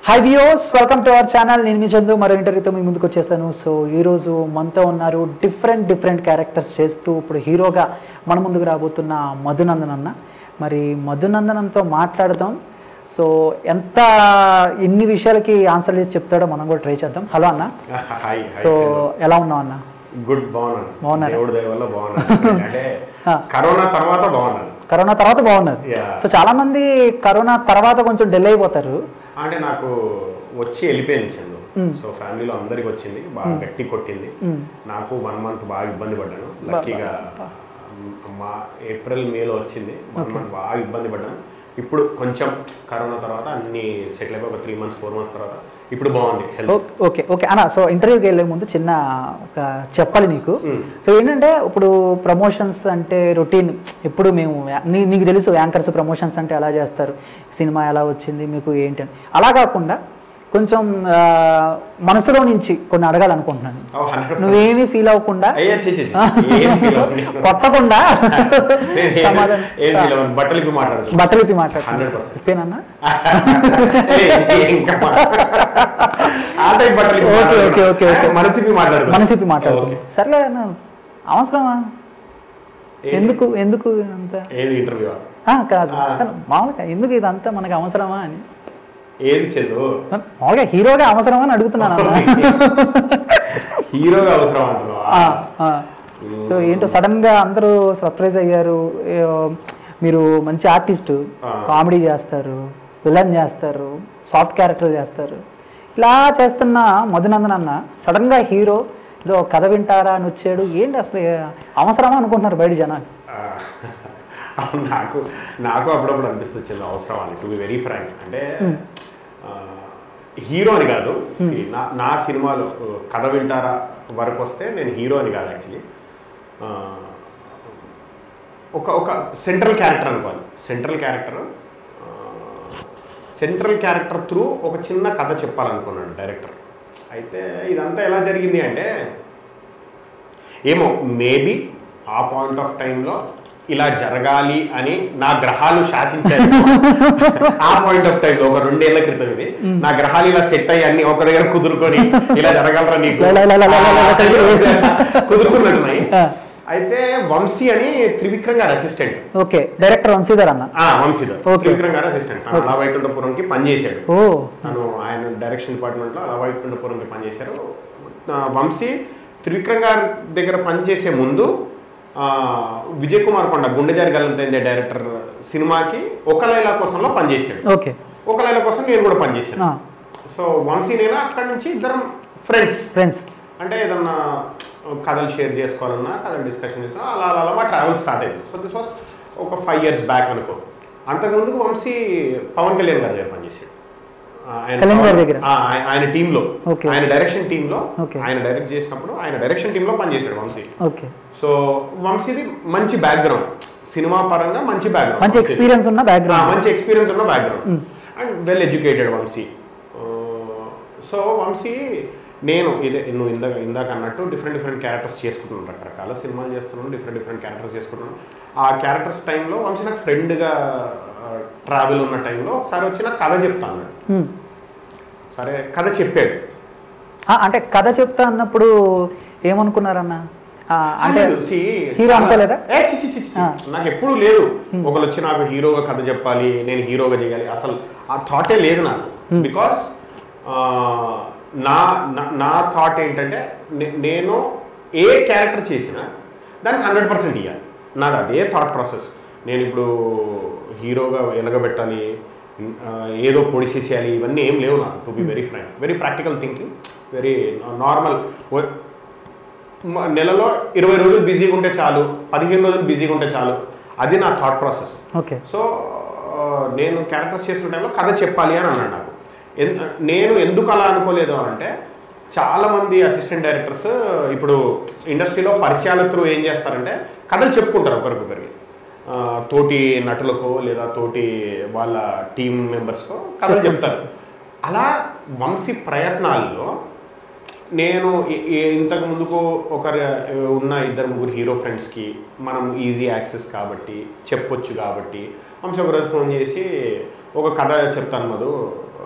High viewers welcome to our channel నేను మీ చందు మరో ఇంటర్వ్యూతో మీ ముందుకు వచ్చేసాను సో ఈరోజు మనతో ఉన్నారు డిఫరెంట్ డిఫరెంట్ క్యారెక్టర్స్ చేస్తూ ఇప్పుడు హీరోగా మన ముందుకు రాబోతున్న మధునందన్ అన్న మరి మధునందనంతో మాట్లాడదాం సో ఎంత ఎన్ని విషయాలకి ఆన్సర్ చేసి చెప్తాడో మనం కూడా ట్రై చేద్దాం హలో అన్న హాయ్ సో ఎలా ఉన్నావు అన్న గుడ్ బాగున్నాను బాగున్నారా? దేవుడి దయ వల్ల బాగున్నాను అంటే ఆ. కరోనా తర్వాత బాగున్నాను కరోనా తర్వాత బాగున్నది Yeah. సో చాలా మంది కరోనా తర్వాత కొంచెం డెల్ అయిపోతారు అంటే నాకు వచ్చి వెళ్ళిపోయింది చందు సో ఫ్యామిలీలో అందరికి వచ్చింది బాగా గట్టి కొట్టింది మ్. నాకు వన్ మంత్ బాగా ఇబ్బంది పడ్డాను లక్కీగా మా ఏప్రిల్ మేలో వచ్చింది వన్ మంత్ బాగా ఇబ్బంది పడ్డాను ఇప్పుడు కొంచెం కరోనా తర్వాత అన్ని సెటిల్ అయిపోయి ఒక త్రీ మంత్స్ ఫోర్ మంత్స్ తర్వాత ఇప్పుడు బాగుంది హెల్త్ ఓ- ఓకే ఓకే అన్న సో ఇంటర్వ్యూకి వెళ్ళే ముందు చిన్న ఒక చెప్పాలి నీకు మ్. సో ఏంటంటే ఇప్పుడు ప్రమోషన్స్ అంటే రొటీన్ ఎప్పుడు మేము నీ నీకు తెలుసు యాంకర్స్ ప్రమోషన్స్ అంటే ఎలా చేస్తారు సినిమా ఎలా వచ్చింది మీకు ఏంటి అని అలా కాకుండా కొంచెం ఆ, మనసులో నుంచి కొన్ని అడగాలనుకుంటున్నాను హండ్రెడ్ నువ్వేమీ ఫీల్ అవ్వకుండా అయ్యా చే చే, చే. ఏం feel అవ్వను. కొట్టకుండా నేను సమాధానం ఏం feel అవ్వను. బట్టలు ఇప్పి మాట్లాడుతున్నాను బట్టలు ఇప్పి మాట్లాడు 100%. ఇప్పేనన్నా ఏయ్, ఇంకా మా- ఆ type బట్టలు ఇప్పి ఓకే, ఓకే, ఓకే, ఓకే. మాట్లాడుతున్నా. మనసు ఇప్పి మాట్లాడుతున్నా. మనసు ఇప్పి మాట్లాడుతుంది ఓకే. సర్లే అన్న అవసరమా ఏంటి? ఎందుకు ఎందుకు అంత ఏది ఇంటర్వ్యూ ఆ, కాదు ఆ. కానీ మామూలుగా ఎందుకు ఇదంతా మనకి అవసరమా అని ఏది చందు మామూలుగా హీరోగా అవసరమా అని అడుగుతున్నాను అన్న. హీరోగా అవసరం అంటున్నావా ఆ, ఆ. సో ఏంటో సడన్ గా అందరూ సర్ప్రైజ్ అయ్యారు ఏ, మీరు మంచి ఆర్టిస్ట్ ఆ. కామెడీ చేస్తారు విలన్ చేస్తారు సాఫ్ట్ క్యారెక్టర్ చేస్తారు ఇలా చేస్తున్న మధునందన్ అన్న సడన్ గా హీరో ఏదో కథ వింటారా అని వచ్చాడు ఏంటి అసలు అవసరమా అనుకుంటున్నారు బయట జనాలు ఆ, అవును, నాకు నాకు అప్పుడప్పుడు అనిపిస్తుంది చందు అవసరం అని టు బి వెరీ ఫ్రాంక్ అంటే ఆ, హీరో అని కాదు See, నా నా సినిమాలో ఆ, కథ వింటారా వరకు వస్తే నేను హీరో అని కాదు యాక్చువల్లీ ఒక ఒక సెంట్రల్ క్యారెక్టర్ అనుకోవాలి central character central character through ఒక చిన్న కథ చెప్పాలనుకున్నాడు డైరెక్టర్ అయితే ఇదంతా ఎలా జరిగింది అంటే ఏమో మేబీ ఆ పాయింట్ ఆఫ్ టైంలో ఇలా జరగాలి అని నా గ్రహాలు శాసించాయి ఆ పాయింట్ ఆఫ్ టైంలో ఒక రెండేళ్ల క్రితం ఇది నా గ్రహాలు ఇలా సెట్ అయ్యి అన్ని ఒక దగ్గర కుదురుకొని ఇలా జరగలరా నీకు లా, లా, లా, లా, లా, లా, లా, లా. కుదురుకున్నట్టున్నాయి ఆ. అయితే వంశీ అని త్రివిక్రమ్ గారు అసిస్టెంట్ ఓకే డైరెక్టర్ వంశీధర్ అన్న ఆ వంశీధర్ Okay. త్రివిక్రమ్ గారు అసిస్టెంట్ తను అలా వైకుంఠపురంకి పనిచేశాడు ఓ తను ఆయన డైరెక్షన్ డిపార్ట్మెంట్లో అలా వైకుంఠపురంకి పనిచేశారు ఆ, వంశీ త్రివిక్రమ్ గారి దగ్గర పనిచేసే ముందు ఆ, విజయ్ కుమార్ కొండ గుండెజారి గల్లంతైందే డైరెక్టర్ సినిమాకి ఒక లైలా కోసంలో పనిచేశాడు ఓకే ఒక లైలా కోసం నేను కూడా పనిచేశాను ఆ, సో వంశీ నేను అక్కడి నుంచి ఇద్దరం ఫ్రెండ్స్ ఫ్రెండ్స్ అంటే ఏదన్నా కథలు షేర్ చేసుకోవాలన్నా కథలు డిస్కషన్ చేసుకోవాలన్నా అలా అలా అలా మా ట్రావెల్ స్టార్ట్ అయింది సో దిస్ వాస్ ఒక ఫైవ్ ఇయర్స్ బ్యాక్ అనుకో అంతకుముందు వంశీ పవన్ కళ్యాణ్ గారి దగ్గర పనిచేసాడు ఆ, ఆయన కళ్యాణ్ గారి పవన్- దగ్గర? ఆ, ఆయన- ఆయన టీంలో Okay. ఆయన డైరెక్షన్ టీంలో Okay. ఆయన డైరెక్ట్ చేసినప్పుడు ఆయన డైరెక్షన్ టీంలో పనిచేశాడు వంశీ ఓకే సో వంశీది మంచి బ్యాక్గ్రౌండ్ సినిమా పరంగా మంచి బ్యాక్గ్రౌండ్ మంచి ఎక్స్పీరియన్స్ ఉన్న బ్యాక్గ్రౌండ్ మంచి ఎక్స్పీరియన్స్ ఉన్న background and well educated Vamshi so Vamshi నేను ఇదే నువ్వు ఇందాక ఇందాక అన్నట్టు డిఫరెంట్ డిఫరెంట్ క్యారెక్టర్స్ చేసుకుంటున్నాను రకరకాల సినిమాలు చేస్తున్నాను డిఫరెంట్ డిఫరెంట్ క్యారెక్టర్స్ చేసుకుంటున్నాను ఆ క్యారెక్టర్స్ టైంలో వంశీ నాకు ఫ్రెండ్గా ట్రావెల్ ఉన్న టైంలో ఒకసారి వచ్చి నాకు కథ చెప్తాను సరే కథ చెప్పాడు అంటే కథ చెప్తా అన్నప్పుడు ఏమనుకున్నారన్న ఆ, అంటే లేదు, see, హీరో చాలా- అనుకోలేదా? ఏ, చి, చి, చి, చి. ఆ. నాకు ఎప్పుడు లేదు ఒకరు వచ్చి నాకు హీరోగా కథ చెప్పాలి నేను హీరోగా చేయాలి అసలు ఆ థాటే లేదు నాకు బికాస్ నా నా- నా థాట్ ఏంటంటే నే- నేను ఏ క్యారెక్టర్ చేసినా దానికి హండ్రెడ్ పర్సెంట్ ఇవ్వాలి నాది అదే థాట్ ప్రాసెస్ నేను ఇప్పుడు హీరోగా ఎలగబెట్టాలి ఆ, ఏదో పొడి చేసేయాలి ఇవన్నీ ఏం లేవు నాకు to be very frank very practical thinking very normal మ- నెలలో ఇరవై రోజులు బిజీగా ఉంటే చాలు పదిహేను రోజులు బిజీగా ఉంటే చాలు అది నా థాట్ ప్రాసెస్ ఓకే సో ఆ, నేను క్యారెక్టర్స్ చేసిన టైంలో కథ చెప్పాలి అని అన్నాడు నాకు ఎన్- నేను ఎందుకు అలా అనుకోలేదు అంటే చాలామంది అసిస్టెంట్ డైరెక్టర్స్ ఇప్పుడు ఇండస్ట్రీలో పరిచయాల త్రూ ఏం చేస్తారంటే కథలు చెప్పుకుంటారు ఒకరికొకరికి ఆ, తోటి నటులకో లేదా తోటి వాళ్ళ టీం మెంబర్స్కో కథలు చెప్తారు అలా వంశీ ప్రయత్నాల్లో నేను ఈ- ఈ ఇంతకు ముందుకు ఒకరు ఉన్న ఇద్దరు ముగ్గురు హీరో ఫ్రెండ్స్కి మనం ఈజీ యాక్సెస్ కాబట్టి చెప్పొచ్చు కాబట్టి వంశీ ఒకరోజు ఫోన్ చేసి ఒక కథ చెప్తాను మధు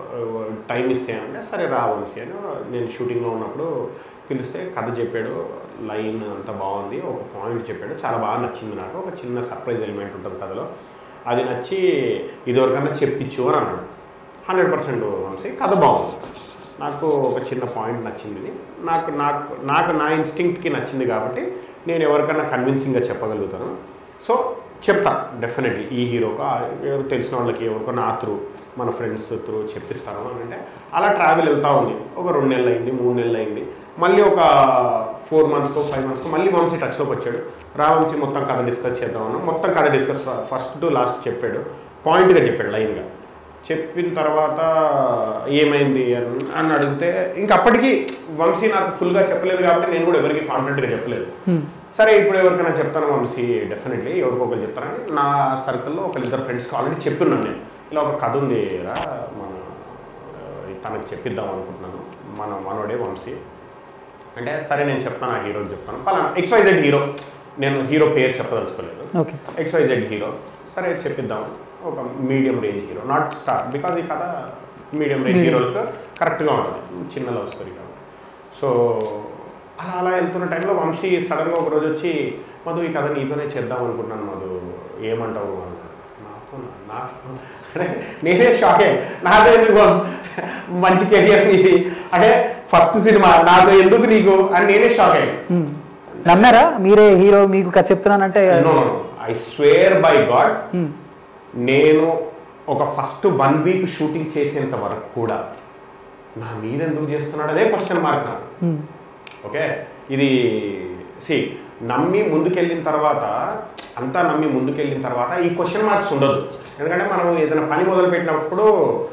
టైం ఇస్తే అంటే సరే రా వంశీ అని నేను షూటింగ్లో ఉన్నప్పుడు పిలిస్తే కథ చెప్పాడు లైన్ అంతా బాగుంది ఒక పాయింట్ చెప్పాడు చాలా బాగా నచ్చింది నాకు ఒక చిన్న సర్ప్రైజ్ ఎలిమెంట్ ఉంటుంది కథలో అది నచ్చి ఇదివరకన్నా చెప్పించు అని అన్నాడు హండ్రెడ్ పర్సెంట్ వంశీ కథ బాగుంది నాకు ఒక చిన్న పాయింట్ నచ్చింది నాకు నాకు నాకు నా ఇన్స్టింక్ట్కి నచ్చింది కాబట్టి నేను ఎవరికన్నా కన్విన్సింగ్గా చెప్పగలుగుతాను సో చెప్తా డెఫినెట్లీ ఈ హీరోకు ఆ ఎవరు తెలిసిన వాళ్ళకి ఎవరికో నా త్రూ మన ఫ్రెండ్స్ త్రూ చెప్పిస్తాను అని అంటే అలా ట్రావెల్ వెళ్తూ ఉంది ఒక రెండు నెలలు అయింది మూడు నెలలు అయింది మళ్ళీ ఒక ఫోర్ మంత్స్కో ఫైవ్ మంత్స్కో మళ్ళీ వంశీ టచ్లోకి వచ్చాడు రా వంశీ మొత్తం కథ డిస్కస్ చేద్దామన్నా మొత్తం కథ డిస్కస్ ఫస్ట్ టు లాస్ట్ చెప్పాడు పాయింట్గా చెప్పాడు లైన్గా చెప్పిన తర్వాత ఏమైంది అని అని అడిగితే ఇంక అప్పటికి వంశీ నాకు ఫుల్గా చెప్పలేదు కాబట్టి నేను కూడా ఎవరికి కాన్ఫిడెంట్గా చెప్పలేదు Hmm. సరే ఇప్పుడు ఎవరికైనా చెప్తాను వంశీ డెఫినెట్లీ ఎవరికో ఒకరు చెప్తారని నా సర్కిల్లో ఒక ఇద్దరు ఫ్రెండ్స్కి ఆల్రెడీ చెప్పిన్నాను నేను ఇలా ఒక కథ ఉంది రా మన ఆ, తనకి చెప్పిద్దాం అనుకుంటున్నాను మన మనోడే వంశీ అంటే సరే నేను చెప్తాను ఆ హీరోకి చెప్తాను పలానా ఎక్స్వైజెడ్ హీరో నేను హీరో పేరు చెప్పదలుచుకోలేదు ఓకే ఎక్స్వైజెడ్ హీరో సరే చెప్పిద్దాం ఒక medium range hero not star because ఈ కథ మీడియం రేంజ్ Medium. హీరోలకు కరెక్ట్గా ఉంటుంది చిన్న లవ్ స్టోరీ కాబట్టి సో అలా అలా వెళ్తున్న టైంలో వంశీ సడన్గా ఒక రోజు వచ్చి మధు ఈ కథ నీతోనే చేద్దాం అనుకుంటున్నాను మధు ఏమంటావు అన్నాడు నాతో నాకు అంటే నేనే షాక్ అయ్యాను నాతో ఎందుకు వంశీ? మంచి కెరియర్ నీది అంటే ఫస్ట్ సినిమా నాతో ఎందుకు నీకు అని నేనే షాక్ అయ్యాను Hmm. నమ్మారా మీరే హీరో మీకు కథ చెప్తున్నానంటే I swear by god Hmm. నేను ఒక ఫస్ట్ వన్ వీక్ షూటింగ్ చేసేంత వరకు కూడా నా మీద ఎందుకు చేస్తున్నాడు అదే క్వశ్చన్ మార్క్ నాకు Hmm. ఓకే ఇది సి నమ్మి ముందుకెళ్ళిన తర్వాత అంతా నమ్మి ముందుకెళ్ళిన తర్వాత ఈ క్వశ్చన్ మార్క్స్ ఉండదు ఎందుకంటే మనం ఏదైనా పని మొదలు పెట్టినప్పుడు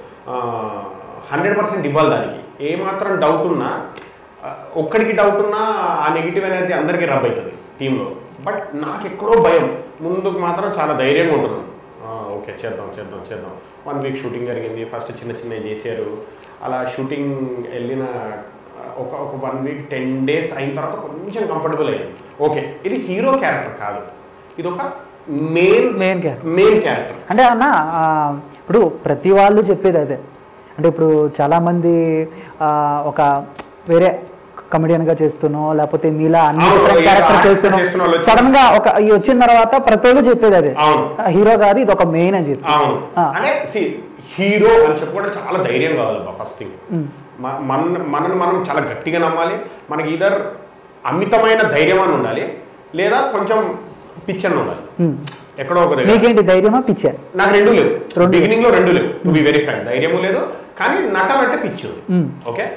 హండ్రెడ్ పర్సెంట్ ఇవ్వాలి దానికి ఏమాత్రం డౌట్ ఉన్నా ఆ, ఒక్కడికి డౌట్ ఉన్నా ఆ నెగిటివ్ అనేది అందరికీ రబ్ అవుతుంది టీంలో బట్ నాకు ఎక్కడో భయం ముందుకు మాత్రం చాలా ధైర్యంగా ఉంటున్నాను ఆ, ఓకే చేద్దాం చేద్దాం చేద్దాం వన్ వీక్ షూటింగ్ జరిగింది ఫస్ట్ చిన్న చిన్నవి చేశారు అలా షూటింగ్ వెళ్ళిన ఆ, ఒక ఒక వన్ వీక్ టెన్ డేస్ అయిన తర్వాత కొంచెం కంఫర్టబుల్ అయ్యింది ఓకే ఇది హీరో క్యారెక్టర్ కాదు ఇది ఒక main main character main character అంటే అన్న ఆ, ఇప్పుడు ప్రతి వాళ్ళు చెప్పేది అదే అంటే ఇప్పుడు చాలామంది ఆ, ఒక వేరే కమెడియన్గా చేస్తున్నో లేకపోతే మీలా అన్ని అవును, డిఫరెంట్ ఏదో క్యారెక్టర్ artist చేస్తున్నో చేస్తున్న వాళ్ళు సడన్ గా ఒక ఈ వచ్చిన తర్వాత ప్రతి ఒళ్ళు చెప్పేది అదే అవును హీరో కాదు ఇది ఒక మెయిన్ అని చెప్పి అవును ఆ. అంటే సి హీరో అని చెప్పుకోవడం చాలా ధైర్యం కావాలి ఫస్ట్ థింగ్ ఉమ్, మన మనని మనం చాలా గట్టిగా నమ్మాలి మనకి ఇదర్ అమితమైన ధైర్యం అని ఉండాలి లేదా కొంచెం పిచ్చర్ ఉండాలి ఉమ్. ఎక్కడో ఒక దగ్గర మీకేంటి ధైర్యమా పిచ్చా నాకు రెండు లేవు రెండు. బిగినింగ్ లో రెండు లేవు టు బి వెరీ ఫ్రాంక్ ధైర్యము లేదు కానీ నటన అంటే పిచ్చి ఉంది ఉమ్, ఓకే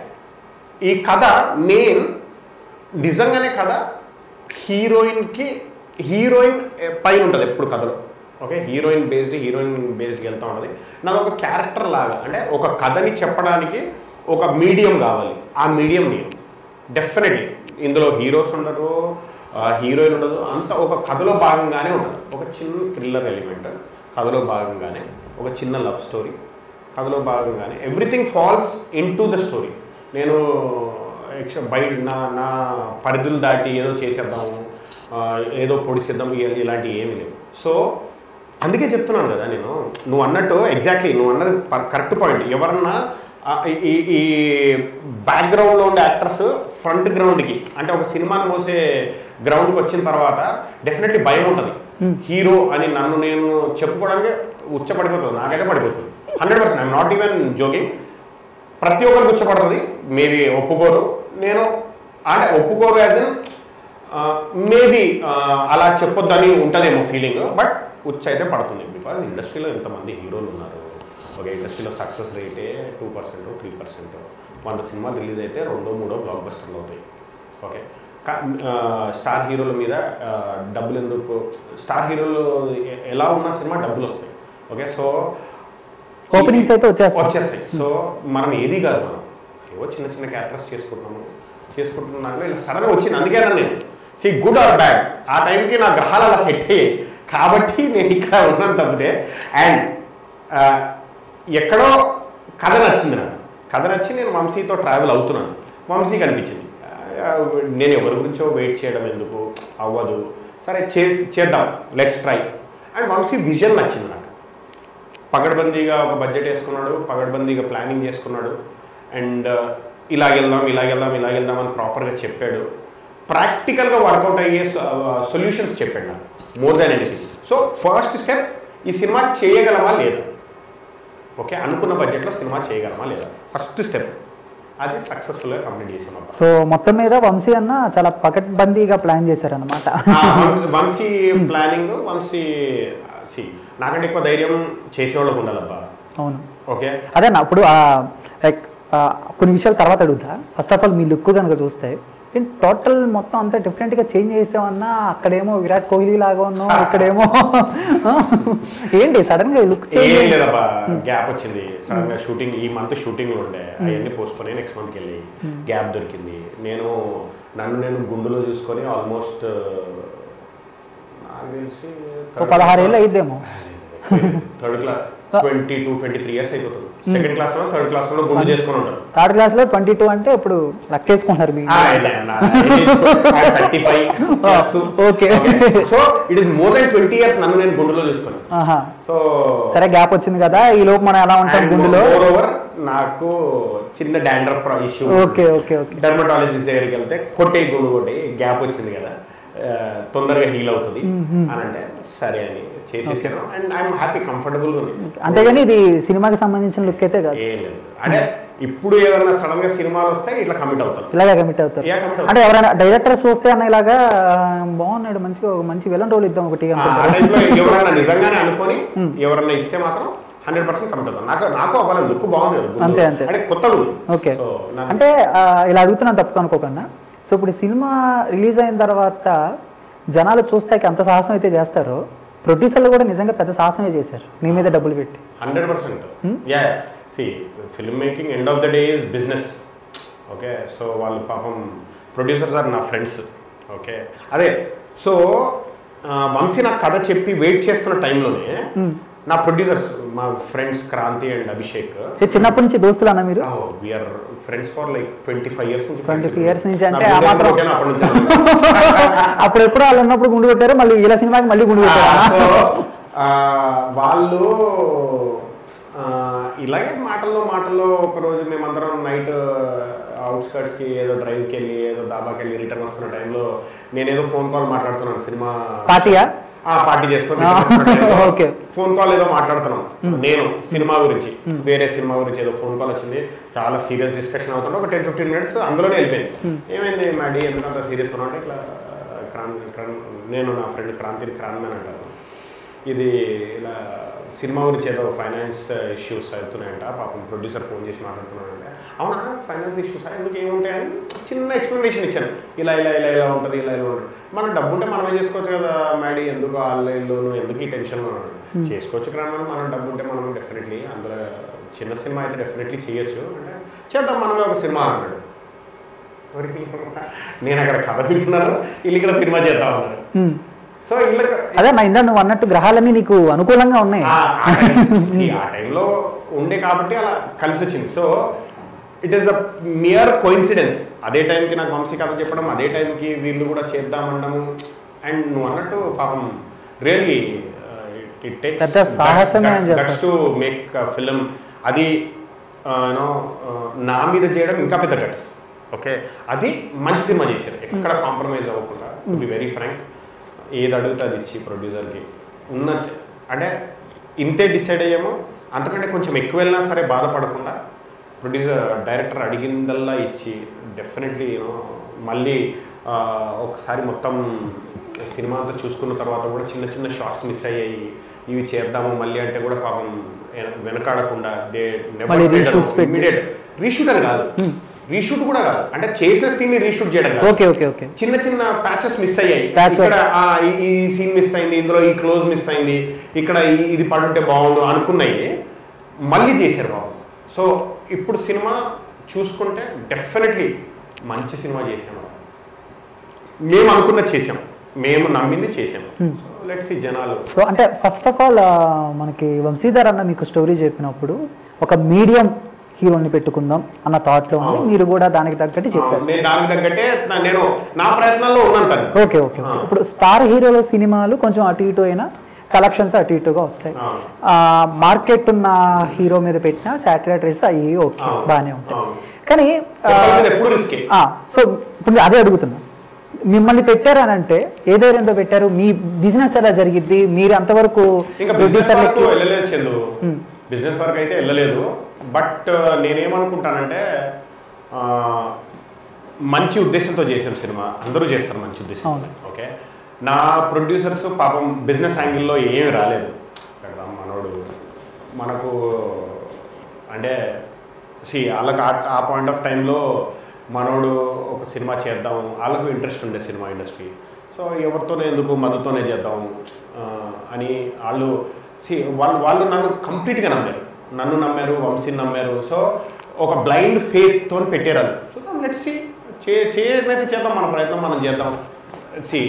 ఈ కథ నేను నిజంగానే కథ హీరోయిన్కి హీరోయిన్ పైన ఉంటుంది ఎప్పుడు కథలో ఓకే హీరోయిన్ బేస్డ్ హీరోయిన్ బేస్డ్కి వెళ్తూ ఉంటుంది నాకు ఒక క్యారెక్టర్ లాగా అంటే ఒక కథని చెప్పడానికి ఒక మీడియం కావాలి ఆ మీడియం నేను డెఫినెట్లీ ఇందులో హీరోస్ ఉండరు హీరోయిన్ ఉండదు అంత ఒక కథలో భాగంగానే ఉంటుంది ఒక చిన్న థ్రిల్లర్ ఎలిమెంట్ కథలో భాగంగానే ఒక చిన్న లవ్ స్టోరీ కథలో భాగంగానే everything falls into the story నేను ఎక్స్- బయట నా నా పరిధులు దాటి ఏదో చేసేద్దాము ఆ, ఏదో పొడిచేద్దాం ఇ- ఇలాంటివి ఏమీ లేవు సో అందుకే చెప్తున్నాను కదా నేను నువ్వు అన్నట్టు ఎగ్జాక్ట్లీ నువ్వు అన్నది కరెక్ట్ పాయింట్ ఎవరన్నా ఆ, ఈ- ఈ ఈ బ్యాక్గ్రౌండ్లో ఉండే యాక్టర్స్ ఫ్రంట్ గ్రౌండ్కి అంటే ఒక సినిమాని మోసే గ్రౌండ్కి వచ్చిన తర్వాత డెఫినెట్లీ భయం ఉంటుంది Hmm. హీరో అని నన్ను నేను చెప్పుకోవడానికి ఉచ్చ పడిపోతుంది నాకైతే పడిపోతుంది hundred percent I'm not even joking ప్రతి ఒక్కరికి ఉచ్చపడుతుంది మేబీ ఒప్పుకోరు నేను అంటే ఒప్పుకోరు యాజ్ ఇన్ మేబీ అలా చెప్పొద్దని ఉంటుందేమో ఫీలింగ్ బట్ ఉచ్చ అయితే పడుతుంది బికాజ్ ఇండస్ట్రీలో ఎంతమంది హీరోలు ఉన్నారు ఒక ఇండస్ట్రీలో సక్సెస్ రేటే టూ పర్సెంట్ త్రీ పర్సెంట్ వంద సినిమాలు రిలీజ్ అయితే రెండో మూడో బ్లాక్ బస్టర్లు అవుతాయి ఓకే కా- ఆ, స్టార్ హీరోల మీద ఆ, డబ్బులు ఎందుకు స్టార్ హీరోలు ఎ- ఎలా ఉన్న సినిమా డబ్బులు వస్తాయి ఓకే సో ఓపెనింగ్స్ అయితే వచ్చేస్తాయి వచ్చేస్తాయి సో మనం ఏది కాదు మనం ఏవో చిన్న చిన్న క్యారెక్టర్స్ చేసుకుంటున్నాము చేసుకుంటున్నాను ఇలా సడన్గా వచ్చింది అందుకే నేను సి గుడ్ ఆర్ బ్యాడ్ ఆ టైంకి నా గ్రహాలు అలా సెట్ అయ్యాయి కాబట్టి నేను ఇక్కడ ఉన్నాను తప్పితే అండ్ ఎక్కడో కథ నచ్చింది నాకు కథ నచ్చి నేను వంశీతో ట్రావెల్ అవుతున్నాను వంశీ కనిపించింది ఆ, నేను ఎవరి గురించో వెయిట్ చేయడం ఎందుకు అవ్వదు సరే చే చేద్దాం let's try and Vamshi vision నచ్చింది నాకు పగడ్బందీగా ఒక బడ్జెట్ వేసుకున్నాడు పగడ్బందీగా ప్లానింగ్ చేసుకున్నాడు అండ్ ఇలాగెళ్దాం ఇలాగెళ్దాం ఇలాగెళ్దాం అని ప్రాపర్గా చెప్పాడు ప్రాక్టికల్గా వర్కౌట్ అయ్యే సొల్యూషన్స్ చెప్పాడు నాకు more than anything so first step ఈ సినిమా చేయగలమా లేదా ఓకే అనుకున్న బడ్జెట్లో సినిమా చేయగలమా లేదా ఫస్ట్ స్టెప్ అది సక్సెస్ఫుల్గా కంప్లీట్ చేసాం సో మొత్తం మీద వంశీ అన్న చాలా పకడ్బందీగా ప్లాన్ చేశారనమాట ఆ, వం- వంశీ ప్లానింగ్ వంశీ సి నాకంటే ఎక్కువ ధైర్యం చేసేవాళ్ళకు ఉండాలబ్బా అవును ఓకే అదే నా ఇప్పుడు లైక్ కొన్ని విషయాలు తర్వాత అడుగుతా ఫస్ట్ ఆఫ్ ఆల్ మీ లుక్ కనుక చూస్తే టోటల్ మొత్తం అంతా డిఫరెంట్గా చేంజ్ చేసామన్నా అక్కడేమో విరాట్ కోహ్లీ లాగా ఉన్నాం ఇక్కడేమో ఏంటి సడన్ గా లుక్ ఏం చేంజ్ లేదబ్బా గ్యాప్ వచ్చింది సడన్ గా షూటింగ్ ఈ మంత్ షూటింగ్ ఉండే అవన్నీ పోస్ట్పోయి నెక్స్ట్ మంత్కి వెళ్ళి గ్యాప్ దొరికింది నేను నన్ను నేను గుండులో చూసుకొని ఆల్మోస్ట్ నాకు తెలిసి ఓ పదహారు ఏళ్ళు అయిద్దేమో third class twenty two twenty three years అయిపోతుంది సెకండ్ క్లాస్ లో థర్డ్ క్లాస్ లో గుండు చేసుకొని ఉంటాను థర్డ్ క్లాస్ లో ట్వంటీ టూ అంటే ఇప్పుడు లెక్కేసుకుంటున్నారు మీ thirty five Okay. So it is more than twenty years నన్ను నేను గుండులో చూసుకున్నాను ఆహా. సో సరే గ్యాప్ వచ్చింది కదా ఈ లోపు మనం ఎలా ఉంటాం గుండెలో ఓవర్ నాకు చిన్న dandruff issue okay okay okay dermatologist దగ్గరికి వెళ్తే కొట్టే గుండు కొట్టి గ్యాప్ వచ్చింది కదా ఆ, తొందరగా హీల్ అవుతుంది అని అంటే సరే అని చేసేసాను అండ్ ఐఎమ్ హ్యాపీ కంఫర్టబుల్ ఉంది అంతేగాని ఇది సినిమాకి సంబంధించిన లుక్ అయితే కాదు ఏం లేదు అంటే ఇప్పుడు ఏదన్నా సడన్ గా సినిమాలు వస్తే ఇట్లా కమిట్ అవుతారు ఇలాగే కమిట్ అవుతారు Yeah, commit అవుతారు. అంటే ఎవరైనా డైరెక్టర్స్ వస్తే అన్న ఇలాగా ఆ, బాగున్నాడు మంచిగా ఒక మంచి విలన్ రోల్ ఇద్దాం ఒకటి ఆ అనుకుంటారు టైంలో ఎవరైనా నిజంగానే అనుకొని ఎవరైనా ఇస్తే మాత్రం హండ్రెడ్ పర్సెంట్ కమిట్ అవుతాం నాకు నాకు అవ్వాలి లుక్ బాగుంది కదా, గుండు. అంతే, అంతే. అంటే కొత్తగా ఉంది ఓకే సో నాకు అంటే ఆ, ఇలా అడుగుతున్నాను తప్పు అనుకోకుండా సో ఇప్పుడు ఈ సినిమా రిలీజ్ అయిన తర్వాత జనాలు చూస్తాకి అంత సాహసం అయితే చేస్తారో ప్రొడ్యూసర్లు కూడా నిజంగా పెద్ద సాహసమే చేశారు నీ మీద డబ్బులు పెట్టి hundred percent yeah see film making end of the day is business okay so వాళ్ళు పాపం ప్రొడ్యూసర్స్ ఆర్ నా ఫ్రెండ్స్ ఓకే అదే సో వంశీ నాకు కథ చెప్పి వెయిట్ చేస్తున్న టైంలోనే నా ప్రొడ్యూసర్స్ మా ఫ్రెండ్స్ క్రాంతి అండ్ అభిషేక్ ఏ, చిన్నప్పటి నుంచి దోస్తులు అన్న మీరు we're friends for like twenty five years నుంచి 25 years నుంచి అంటే నా ఆ గుండె మాత్రం- కొట్టాను అప్పటి నుంచి అప్పుడు ఎప్పుడు వాళ్ళు ఉన్నప్పుడు గుండు కొట్టారు మళ్ళీ ఇలా సినిమాకి మళ్ళీ గుండు ఆ, కొట్టారు సో ఆ, వాళ్ళు ఆ, ఇలాగే మాటల్లో మాటల్లో ఒక రోజు మేమందరం నైట్ కి ఏదో డ్రైవ్కి వెళ్ళి ఏదో దాబాకి వెళ్ళి రిటర్న్ వస్తున్న టైంలో నేనేదో ఫోన్ కాల్ మాట్లాడుతున్నాను సినిమా పార్టీయా ఆ పార్టీ చేసుకొని ఓకే. ఫోన్ కాల్ ఏదో మాట్లాడుతున్నాం నేను సినిమా గురించి వేరే సినిమా గురించి ఏదో ఫోన్ కాల్ వచ్చింది చాలా సీరియస్ డిస్కషన్ అవుతుంటే ఒక టెన్ ఫిఫ్టీన్ మినిట్స్ అందులోనే వెళ్ళిపోయింది ఏమైంది మ్యాడీ ఎందుకంత సీరియస్ అంటే ఇట్లా క్రాంతి క్రాన్- నేను నా ఫ్రెండ్ క్రాంతిని క్రాన్ మ్యాన్ అంటాను ఇది ఇలా సినిమా గురించి ఏదో ఫైనాన్స్ ఇష్యూస్ అవుతున్నాయంట పాపం ప్రొడ్యూసర్ ఫోన్ చేసి మాట్లాడుతున్నాడంటే అవునా ఫైనాన్స్ ఇష్యూస్ ఎందుకు ఏముంటాయని చిన్న ఎక్స్ప్లెనేషన్ ఇచ్చాను ఇలా ఇలా ఇలా ఇలా ఉంటుంది ఇలా ఇలా ఉంటుంది మన డబ్బు ఉంటే మనమే చేసుకోవచ్చు కదా మ్యాడీ ఎందుకు ఆన్లైన్లో ఎందుకు ఈ టెన్షన్లో చేసుకోవచ్చు కానీ మన డబ్బు ఉంటే మనం డెఫినెట్లీ అందులో చిన్న సినిమా అయితే డెఫినెట్లీ చేయొచ్చు అంటే చేద్దాం మనమే ఒక సినిమా అన్నాడు మరి నేను అక్కడ కథ వింటున్నాను వీళ్ళు ఇక్కడ సినిమా చేద్దాం అన్నారు ఉమ్. సో ఇల్లు అదే నా ఇందా నువ్వు అన్నట్టు గ్రహాలన్నీ నీకు అనుకూలంగా ఉన్నాయి ఆ ఆ టైం- see, ఆ టైంలో ఉండే కాబట్టి అలా కలిసి వచ్చింది so it is a mere coincidence అదే టైంకి నాకు వంశీ కథ చెప్పడం అదే టైంకి వీళ్ళు కూడా చేద్దామనడము అండ్ నువ్వు అన్నట్టు పాపం రియలీ ఇట్ టేక్స్ పెద్ద సాహసమే అని చెప్పాలి. టు మేక్ ఫిలిం అది యూనో నా మీద చేయడం ఇంకా పెద్ద గట్స్ ఓకే అది మంచి సినిమా చేశారు ఎక్కడ కాంప్రమైజ్ అవ్వకుండా టు బి వెరీ ఫ్రాంక్ ఏది అడిగితే అది ఇచ్చి ప్రొడ్యూసర్కి ఉన్న అంటే ఇంతే డిసైడ్ అయ్యామో అంతకంటే కొంచెం ఎక్కువ వెళ్ళినా సరే బాధపడకుండా ప్రొడ్యూసర్ డైరెక్టర్ అడిగిందల్లా ఇచ్చి డెఫినెట్లీ యూనో మళ్ళీ ఆ, ఒకసారి మొత్తం సినిమా అంతా చూసుకున్న తర్వాత కూడా చిన్న చిన్న షార్ట్స్ మిస్ అయ్యాయి ఇవి చేద్దాము మళ్ళీ అంటే కూడా పాపం వెన- వెనకాడకుండా దే మళ్ళీ reshoots పెట్టి. ఇమీడియట్ రీషూట్ అని కాదు రీషూట్ కూడా కాదు అంటే చేసిన సీన్ రీషూట్ చేయడం కాదు ఓకే ఓకే ఓకే చిన్న చిన్న ప్యాచెస్ మిస్ అయ్యాయి Patch ఇక్కడ ఆ, ఈ- ఈ సీన్ మిస్ అయింది ఇందులో ఈ క్లోజ్ మిస్ అయింది ఇక్కడ ఈ- ఇది పడుంటే బాగుండు అనుకున్నాయి మళ్ళీ చేశారు బాబు సో ఇప్పుడు సినిమా చూసుకుంటే డెఫినెట్లీ మంచి సినిమా చేసాము మేము అనుకున్నది చేసాం మేము నమ్మింది చేసాము సో లెట్స్ ఈ జనాలు సో అంటే ఫస్ట్ ఆఫ్ ఆల్ మనకి వంశీధర్ అన్న మీకు స్టోరీ చెప్పినప్పుడు ఒక మీడియం హీరోని పెట్టుకుందాం అన్న థాట్లో ఉంది అవును. మీరు కూడా దానికి తగ్గట్టు చెప్పారు నేను దానికి తగ్గట్టే నా- నేను నా ప్రయత్నాల్లో ఉన్నాను తను ఓకే ఓకే ఓకే ఇప్పుడు స్టార్ హీరోల సినిమాలు కొంచెం అటు ఇటు అయినా కలెక్షన్స్ అటు ఇటుగా వస్తాయి అవును. మార్కెట్ ఉన్న హీరో మీద పెట్టిన శాటిలైట్ రేస్ అవి ఓకే అవును. బాగానే ఉంటాయి అవును. కానీ ఆ, ఒకళ్ళ మీద ఎప్పుడు రిస్కే సో ఇప్పుడు అదే అడుగుతున్నా మిమ్మల్ని పెట్టారు అని అంటే ఏ ధైర్యంతో పెట్టారు మీ బిజినెస్ ఎలా జరిగిద్ది మీరు అంతవరకు ఇంకా బిజినెస్ వరకు ప్రొడ్యూసర్లకి వెళ్ళలేదు చందు బిజినెస్ వరకు అయితే వెళ్ళలేదు బట్ నేనేమనుకుంటానంటే ఆ, మంచి ఉద్దేశంతో చేసాం సినిమా అందరూ చేస్తారు మంచి ఉద్దేశం అవును. ఓకే నా ప్రొడ్యూసర్స్ పాపం బిజినెస్ యాంగిల్లో ఏమి రాలేదు కదా మనోడు మనకు అంటే సి వాళ్ళకి ఆ- ఆ పాయింట్ ఆఫ్ టైంలో మనోడు ఒక సినిమా చేద్దాం వాళ్ళకు ఇంట్రెస్ట్ ఉండే సినిమా ఇండస్ట్రీ సో ఎవరితోనే ఎందుకు మధుతోనే చేద్దాం ఆ, అని వాళ్ళు సి వాళ్ళు వాళ్ళు నన్ను కంప్లీట్గా నమ్మారు నన్ను నమ్మారు వంశీని నమ్మారు సో ఒక బ్లైండ్ ఫేత్తో పెట్టారు వాళ్ళు చూద్దాం లెట్స్ సి చే చేయమైతే చేద్దాం మన ప్రయత్నం మనం చేద్దాం సి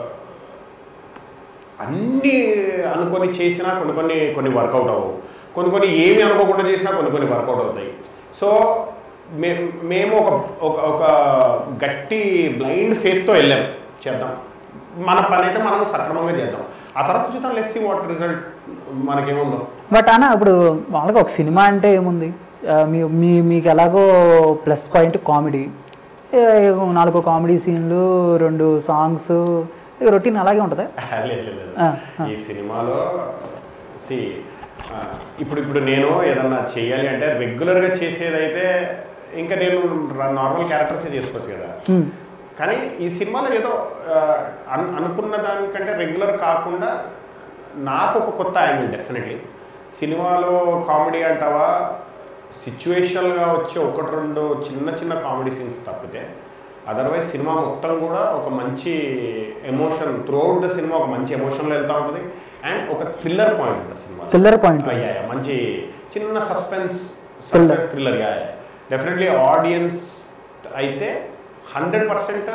అన్నీ అనుకొని చేసినా కొన్ని కొన్ని కొన్ని వర్కౌట్ అవ్వవు కొన్ని కొన్ని ఏమి అనుకోకుండా చేసినా కొన్ని కొన్ని వర్కౌట్ అవుతాయి సో మే మేము ఒక ఒక ఒక గట్టి బ్లైండ్ ఫేత్తో వెళ్ళాం చేద్దాం మన పని అయితే మనం సక్రమంగా చేద్దాం ఆ తర్వాత చూద్దాం లెట్స్ సీ వాట్ రిజల్ట్ మనకేముందో బట్ అన్న ఇప్పుడు వాళ్ళకి ఒక సినిమా అంటే ఏముంది ఆ, మీ మీ మీకు ఎలాగో ప్లస్ పాయింట్ కామెడీ నాలుగు కామెడీ సీన్లు రెండు సాంగ్స్ రొటీన్ అలాగే ఉంటుందా లేదు, లేదు, లేదు. ఆ, ఆ. ఈ సినిమాలో సి ఇప్పుడు ఇప్పుడు నేను ఏదన్నా చేయాలి అంటే రెగ్యులర్గా చేసేదైతే ఇంకా నేను నార్మల్ క్యారెక్టర్సే చేసుకోవచ్చు కదా Hmm. కానీ ఈ సినిమాలో ఏదో ఆ, అను- అనుకున్న దానికంటే రెగ్యులర్ కాకుండా నాకు ఒక కొత్త యాంగిల్ డెఫినెట్లీ సినిమాలో కామెడీ అంటావా సిచ్యువేషనల్గా వచ్చే ఒకటి రెండు చిన్న చిన్న కామెడీ సీన్స్ తప్పితే అదర్వైజ్ సినిమా మొత్తం కూడా ఒక మంచి ఎమోషన్ త్రూఅవుట్ ద సినిమా ఒక మంచి ఎమోషన్లో వెళ్తూ ఉంటుంది అండ్ ఒక థ్రిల్లర్ పాయింట్ ఉంటుంది సినిమా థ్రిల్లర్ పాయింట్ మంచి చిన్న suspense Thriller. Suspense thriller definitely audience అయితే hundred percent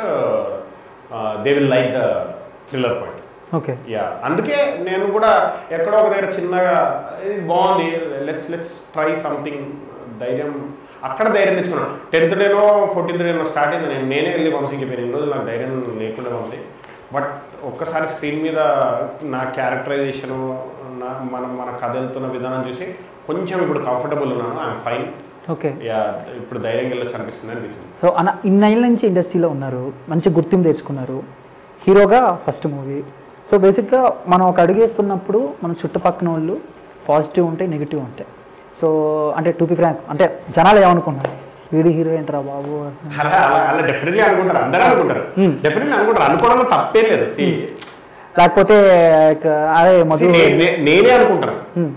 they will like the thriller point okay yeah అందుకే నేను కూడా ఎక్కడో ఒక దగ్గర చిన్నగా ఇది బాగుంది లెట్స్ లెట్స్ ట్రై సంథింగ్ ధైర్యం అక్కడ ధైర్యం తెచ్చుకున్నాను టెన్త్ డేనో ఫోర్టీన్త్ డేనో స్టార్ట్ అయింది నేను నేనే వెళ్ళి వంశీకి చెప్పాను ఇన్ని రోజులు నాకు ధైర్యం లేకుండా వంశీ బట్ ఒక్కసారి స్క్రీన్ మీద నా క్యారెక్టరైజేషను నా మన మన కథ వెళ్తున్న విధానం చూసి కొంచెం ఇప్పుడు కంఫర్టబుల్ ఉన్నాను ఐఎమ్ ఫైన్ ఓకే యా ఇప్పుడు ధైర్యం వెళ్ళొచ్చు అనిపిస్తుంది అనిపించింది సో అన్న ఇన్నేళ్ళ నుంచి ఇండస్ట్రీలో ఉన్నారు మంచి గుర్తింపు తెచ్చుకున్నారు హీరోగా ఫస్ట్ మూవీ సో బేసిక్గా మనం ఒక అడుగేస్తున్నప్పుడు మన చుట్టుపక్కల వాళ్ళు పాజిటివ్ ఉంటాయి నెగిటివ్ ఉంటాయి సో అంటే టు బి ఫ్రాంక్ అంటే జనాలు ఏమనుకున్నారు వీడి హీరో ఏంట్రా బాబు అలా అలా అలా డెఫినెట్లీ అనుకుంటారు అందరూ అనుకుంటారు Hmm. డెఫినెట్లీ అనుకుంటారు అనుకోవడంలో తప్పేం లేదు సి లేకపోతే ఇక అదే మధు నేనే అనుకుంటాను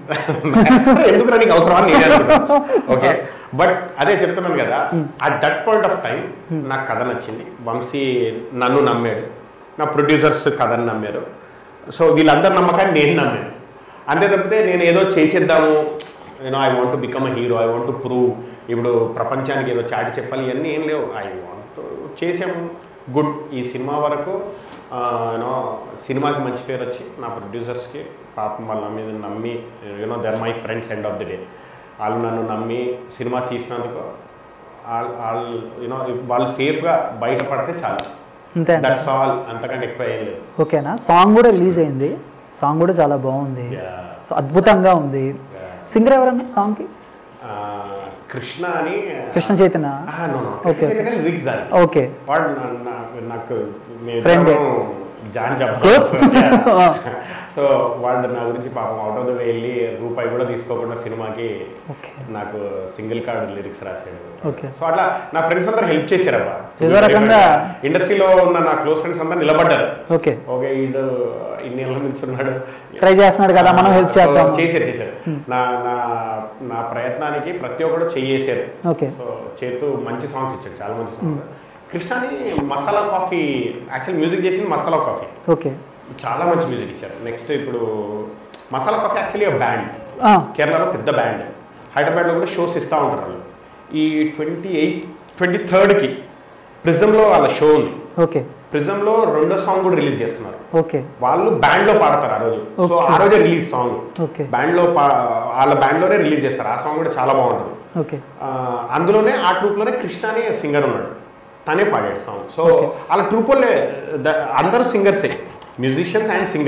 ఎందుకు నీకు అవసరమా అని నేనే అనుకుంటాను ఓకే బట్ అదే చెప్తున్నాను కదా at that point of time నాకు కథ నచ్చింది వంశీ నన్ను నమ్మాడు నా ప్రొడ్యూసర్స్ కథని నమ్మారు సో వీళ్ళందరి నమ్మకాన్ని నేను నమ్మాను అంతే తప్పితే నేను ఏదో చేసేద్దాము you know I want become a hero I want prove ఇప్పుడు ప్రపంచానికి ఏదో చాటి చెప్పాలి ఇవన్నీ ఏం లేవు ఐ వాంట్ చేసాము గుడ్ ఈ సినిమా వరకు యూనో సినిమాకి మంచి పేరు వచ్చి నా ప్రొడ్యూసర్స్కి పాపం వాళ్ళ మీద నమ్మి you know they're my friends end of the day వాళ్ళు నన్ను నమ్మి సినిమా తీసినందుకు వాళ్ళు వాళ్ళు యూనో వాళ్ళు సేఫ్గా బయటపడితే చాలు అంతే అండి దట్స్ ఆల్ అంతకంటే ఎక్కువ ఏం లేదు ఓకేనా సాంగ్ కూడా రిలీజ్ అయింది సాంగ్ కూడా చాలా బాగుంది Yeah. సో అద్భుతంగా ఉంది Yeah. సింగర్ ఎవరన్నా సాంగ్కి ఆ, కృష్ణ అని కృష్ణ చైతన్య ఆహా, no, no. Okay, Krishna Chaitanya lyrics దాని. ఓకే వాడు నా- నా- నాకు మీ Friend. ఇద్దరం జాన్ Close? చెప్పాలి సో వాడు నా గురించి పాపం అవుట్ ఆఫ్ ద వే వెళ్ళి రూపాయి కూడా తీసుకోకుండా సినిమాకి ఓకే నాకు సింగిల్ కార్డ్ లిరిక్స్ రాశాడు ఓకే సో అట్లా నా ఫ్రెండ్స్ అందరు హెల్ప్ చేశారబ్బా ఏదో రకంగా- ఇండస్ట్రీలో ఉన్న నా క్లోజ్ ఫ్రెండ్స్ అందరు నిలబడ్డారు ఓకే ఓకే వీడు ఇన్ని ఏళ్ళ నుంచి ఉన్నాడు ట్రై చేస్తున్నాడు కదా మనం హెల్ప్ సో చేద్దాం చేశారు చేశారు నా నా నా ప్రయత్నానికి ప్రతి ఒక్కరు చెయ్యేశారు ఓకే సో చేతు మంచి సాంగ్స్ ఇచ్చాడు చాలా మంచి సాంగ్స్ కృష్ణని మసాలా కాఫీ యాక్చువల్ మ్యూజిక్ చేసింది మసాలా కాఫీ ఓకే చాలా మంచి మ్యూజిక్ ఇచ్చారు నెక్స్ట్ ఇప్పుడు మసాలా కాఫీ యాక్చువల్లీ బ్యాండ్ ఆ, కేరళలో పెద్ద బ్యాండ్ హైదరాబాద్లో కూడా షోస్ ఇస్తూ ఉంటారు వాళ్ళు ఈ ట్వంటీ ఎయిట్ ట్వంటీ థర్డ్కి ప్రిజంలో వాళ్ళ షో ఉంది ఓకే ప్రిజంలో రెండో సాంగ్ కూడా రిలీజ్ చేస్తున్నారు ఓకే వాళ్ళు బ్యాండ్ లో పాడతారు ఆ రోజు సో Okay. ఆ రోజే రిలీజ్ సాంగ్ ఓకే బ్యాండ్ లో పా- వాళ్ళ బ్యాండ్ లోనే రిలీజ్ చేస్తారు ఆ సాంగ్ కూడా చాలా బాగుంటుంది ఓకే ఆ, అందులోనే ఆ ట్రూప్ లోనే కృష్ణ అనే సింగర్ ఉన్నాడు తనే పాడాడు సాంగ్ సో Okay. వాళ్ళ ట్రూప్ వాళ్ళే ద- అందరూ సింగర్సే మ్యూజిషియన్స్ అండ్ సింగర్స్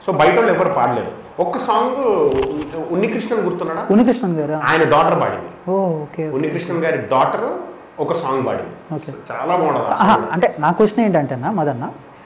సో బయట వాళ్ళు ఎవరు పాడలేదు ఒక్క సాంగ్ ఉన్నికృష్ణన్ గుర్తున్నాడా ఉనికృష్ణన్ గారా ఆయన డాటర్ పాడింది ఓ ఓకే ఉన్నికృష్ణన్ గారి డాటర్ ఒక సాంగ్ పాడింది Okay. చాలా బాగుండదు ఆ ఆహా, song. అంటే నా క్వశ్చన్ ఏంటంటేనా మదన్న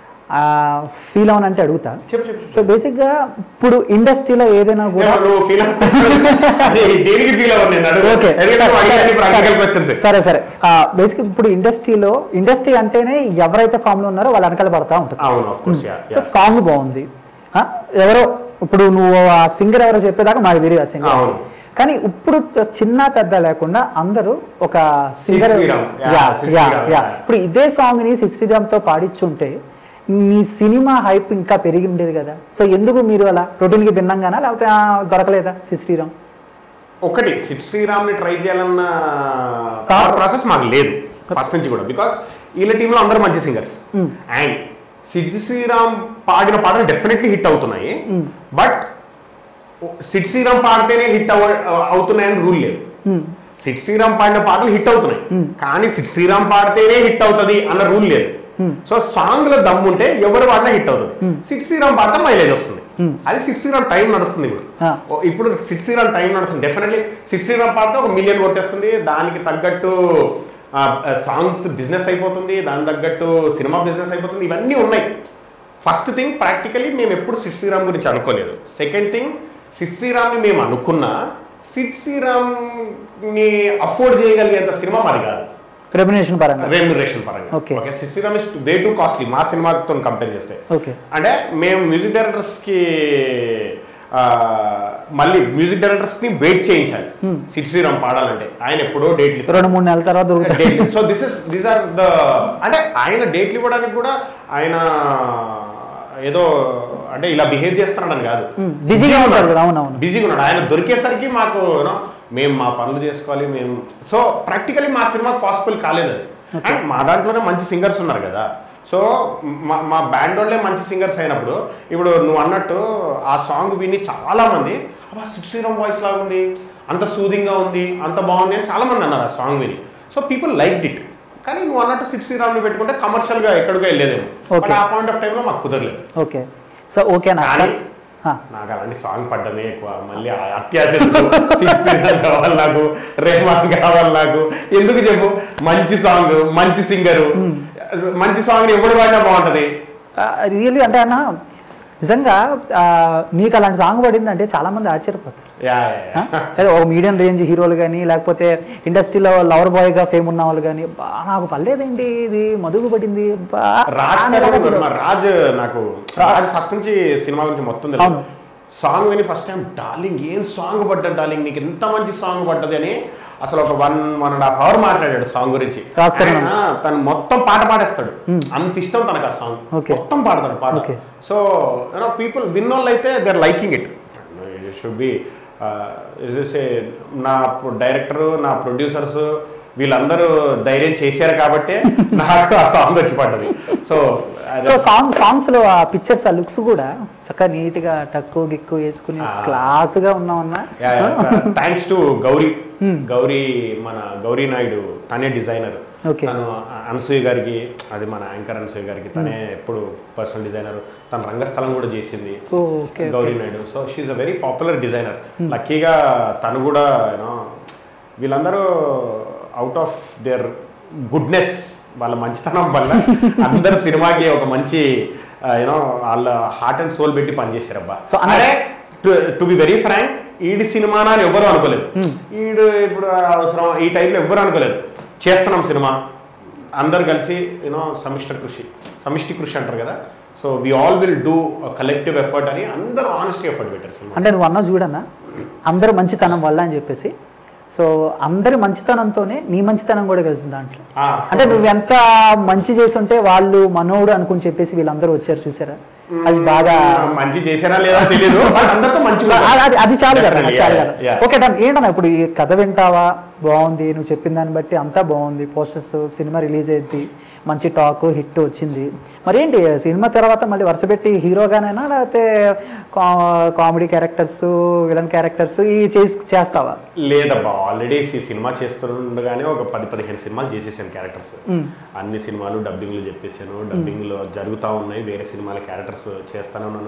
ఫీల్ అవునంటే అడుగుతా చెప్పు చెప్పు సో బేసిక్గా ఇప్పుడు ఇండస్ట్రీలో ఏదైనా కూడా ఏమో నువ్వు ఫీల్ దేనికి ఫీల్ అవ్వను నేను అడుగు ఓకే ఎందుకంటే నువ్వు అడిగాను ఇప్పుడు అడిగే questions. సరే సరే బేసిక్ ఇప్పుడు ఇండస్ట్రీలో ఇండస్ట్రీ అంటేనే ఎవరైతే ఫామ్ లో ఉన్నారో వాళ్ళు వెనకాల పడతా ఉంటుంది అవును of course yeah so song బాగుంది ఆ, ఎవరో ఇప్పుడు నువ్వు ఆ సింగర్ ఎవరో చెప్పేదాకా మాకు తెలియదు ఆ సింగర్ అవును. కానీ ఇప్పుడు చిన్న పెద్ద లేకుండా అందరూ ఒక సింగర్ శ్రీరామ్. యా, శ్రీరామ్. ఇప్పుడు ఇదే సాంగ్ ని శ్రీరామ్ తో పాడించుంటే మీ సినిమా హైప్ ఇంకా పెరిగి ఉండేది కదా సో ఎందుకు మీరు అలా routine కి భిన్నంగానా లేకపోతే ఆ, దొరకలేదా శ్రీ శ్రీరామ్ ఒకటి సిట్ శ్రీరామ్ ని ట్రై చేయాలన్న Thought- థాట్ ప్రాసెస్ మాకు లేదు ఫస్ట్ నుంచి కూడా బికాస్ వీళ్ళ టీంలో అందరూ మంచి singers Mm. And Sid Sriram పాడిన పాటలు డెఫినెట్లీ హిట్ అవుతున్నాయి Mm. బట్ సిట్ శ్రీరామ్ పాడితేనే హిట్ అవ అవుతున్నాయని రూల్ లేదు ఉమ్, సిట్ శ్రీరామ్ పాడిన పాటలు హిట్ అవుతున్నాయి Mm. కానీ సిట్ శ్రీరామ్ పాడితేనే హిట్ అవుతుంది అన్న రూల్ లేదు Mm. సో సాంగ్ లో దమ్ముంటే ఎవరు పాడినా హిట్ అవుతుంది Mm. సిట్ శ్రీరామ్ పాడితే మైలేజ్ వస్తుంది Mm. అది సిట్ శ్రీరామ్ టైం నడుస్తుంది ఇప్పుడు Ah. ఓ, ఇప్పుడు సిట్ శ్రీరామ్ టైం నడుస్తుంది డెఫినెట్లీ సిట్ శ్రీరామ్ పాడితే ఒక మిలియన్ కొట్టేస్తుంది దానికి తగ్గట్టు సాంగ్స్ బిజినెస్ అయిపోతుంది దానికి తగ్గట్టు సినిమా బిజినెస్ అయిపోతుంది ఇవన్నీ ఉన్నాయి ఫస్ట్ థింగ్ ప్రాక్టికలీ మేము ఎప్పుడు సిట్ శ్రీరామ్ గురించి అనుకోలేదు సెకండ్ థింగ్ సిట్ శ్రీరామ్ని మేము అనుకున్నా సిట్ శ్రీరామ్ని అఫోర్డ్ చేయగలిగేంత సినిమా మాది కాదు రెమ్యునేషన్ పరంగా రెమ్యునరేషన్ పరంగా Okay. Okay Sid Sriram is way too costly మా సినిమాతో కంపేర్ చేస్తే ఓకే అంటే మేము మ్యూజిక్ డైరెక్టర్స్కి ఆ, మళ్ళీ మ్యూజిక్ డైరెక్టర్స్ని వెయిట్ చేయించాలి Hmm. సిట్ శ్రీరామ్ పాడాలంటే ఆయన ఎప్పుడో డేట్లు రెండు మూడు నెలల తర్వాత దొరుకుతాయి so this is these are the అంటే ఆయన డేట్లు ఇవ్వడానికి కూడా ఆయన ఏదో అంటే ఇలా బిహేవ్ చేస్తున్నాడని కాదు Hmm. Busy గా ఉంటాడు కదా, అవునవును. బిజీగా ఉన్నాడు ఆయన దొరికేసరికి మాకు you know, మేము మా పనులు చేసుకోవాలి మేము సో ప్రాక్టికలీ మా సినిమా పాసిబుల్ కాలేదు అది అండ్ మా దాంట్లోనే మంచి సింగర్స్ ఉన్నారు కదా సో మా మా బ్యాండ్ వాళ్ళే మంచి సింగర్స్ అయినప్పుడు ఇప్పుడు నువ్వు అన్నట్టు ఆ సాంగ్ విని చాలా మంది అబ్బా సిట్ శ్రీరామ్ వాయిస్ లాగా ఉంది అంత సూదింగ్గా ఉంది అంత బాగుంది అని చాలా మంది అన్నారు ఆ సాంగ్ విని సో పీపుల్ లైక్ ఇట్ కానీ నువ్వు అన్నట్టు సిట్ శ్రీరామ్ని పెట్టుకుంటే కమర్షియల్గా ఎక్కడికో వెళ్ళేదేమో Okay. బట్ ఆ పాయింట్ ఆఫ్ టైంలో మాకు కుదరలేదు ఓకే సో ఓకేనా కానీ ఆ, నాకు అలాంటి సాంగ్ పడ్డమే ఎక్కువ మళ్ళీ ఆ అత్యాశలు సిక్స్ కావాలి నాకు రేమాన్ కావాలి నాకు ఎందుకు చెప్పు మంచి సాంగ్ మంచి సింగరు మంచి సాంగ్ ఎప్పుడు పాడినా బాగుంటది రియల్లీ అంటే అన్న నిజంగా ఆ, నీకు అలాంటి సాంగ్ పడింది అంటే చాలా మంది ఆశ్చర్యపోతారు యా ఆ? లేదా ఒక మీడియం రేంజ్ హీరోలు కానీ లేకపోతే ఇండస్ట్రీలో లవర్ బాయ్ గా ఫేమ్ ఉన్న వాళ్ళు కానీ బా నాకు పర్లేదేంటి ఇది మధుకు పడింది బా రాజ్ అని సార్ అనుకుంటారు. మా రాజ్ నాకు రాజ్ ఫస్ట్ నుంచి సినిమా గురించి మొత్తం అవును. తెలుసు సాంగ్ విని ఫస్ట్ టైం డార్లింగ్ ఏం సాంగ్ పడ్డది డార్లింగ్ నీకు ఎంత మంచి సాంగ్ పడ్డది అని అసలు ఒక one one and half hour మాట్లాడాడు సాంగ్ గురించి రాజ్ తరుణ్. ఆయన తను మొత్తం పాట పాడేస్తాడు అంత ఇష్టం తనకు ఆ సాంగ్ Okay. మొత్తం పాడతాడు పాట Okay. సో యూనో పీపుల్ విన్ వాళ్ళు అయితే they are liking it should be నా డైరెక్టర్ నా ప్రొడ్యూసర్స్ వీళ్ళందరూ ధైర్యం చేశారు కాబట్టే నాకు ఆ సాంగ్ వచ్చి పడ్డది సో సో సాంగ్ సాంగ్స్ లో ఆ పిక్చర్స్ ఆ లుక్స్ కూడా చక్కగా నీట్ గా టక్కు గిక్కు వేసుకుని ఆ. క్లాస్ గా ఉన్నామన్నా థ్యాంక్స్ టు గౌరీ గౌరీ మన గౌరీ నాయుడు తనే డిజైనర్ Okay. తను అనసూయ గారికి అది మన యాంకర్ అనసూయ గారికి తనే ఎప్పుడు పర్సనల్ డిజైనర్ తన రంగస్థలం కూడా చేసింది ఓ okay Gowri Naidu so she's a very popular designer లక్కీగా తను కూడా యూనో వీళ్ళందరూ అవుట్ ఆఫ్ దేర్ గుడ్నెస్ వాళ్ళ మంచితనం వల్ల అందరు సినిమాకి ఒక మంచి యూనో వాళ్ళ హార్ట్ అండ్ సోల్ పెట్టి పనిచేశారబ్బా So, అన్న- అదే టు బి వెరీ ఫ్రాంక్ ఈడి సినిమానా అని ఎవరు అనుకోలేదు ఈడు ఇప్పుడు అవసరం ఈ టైంలో ఎవరు అనుకోలేదు చేస్తున్నాం సినిమా అందరు కలిసి యూనో సమిష్ట కృషి సమిష్టి కృషి అంటారు కదా so we all will do collective effort అని అందరూ ఆనెస్టీ ఎఫర్ట్ పెట్టారు సినిమా అంటే నువ్వు అన్నావు చూడన్నా అందరు మంచితనం వల్ల అని చెప్పేసి సో అందరి మంచితనంతోనే నీ మంచితనం కూడా కలిసింది దాంట్లో ఆ, అంటే నువ్వు ఎంత మంచి చేసి ఉంటే వాళ్ళు మనోడు అనుకుని చెప్పేసి వీళ్ళందరూ వచ్చారు చూసారా అది బాగా మంచి చేశారా లేదా తెలియదు బట్ అందరితో మంచిగా అది- అది అది చాలు కదా Definitely, చాలు yeah, కదా yeah. ఓకే డన్ ఏంటన్నా ఇప్పుడు ఈ కథ వింటావా బాగుంది నువ్వు చెప్పిన దాన్ని బట్టి అంతా బాగుంది పోస్టర్స్ సినిమా రిలీజ్ అయింది మంచి టాక్ హిట్ వచ్చింది మరి ఏంటి సినిమా తర్వాత మళ్ళీ వరుస పెట్టి హీరోగానైనా లేకపోతే కామెడీ క్యారెక్టర్స్ విలన్ క్యారెక్టర్స్ ఈ చేసి చేస్తావా లేదబ్బా ఆల్రెడీ సినిమా చేస్తుండగానే ఒక పది పదిహేను సినిమాలు చేసేసాను క్యారెక్టర్స్ అన్ని సినిమాలు డబ్బింగ్లు చెప్పేసాను డబ్బింగ్లో జరుగుతూ ఉన్నాయి వేరే సినిమాల క్యారెక్టర్స్ చేస్తానే ఉన్నాను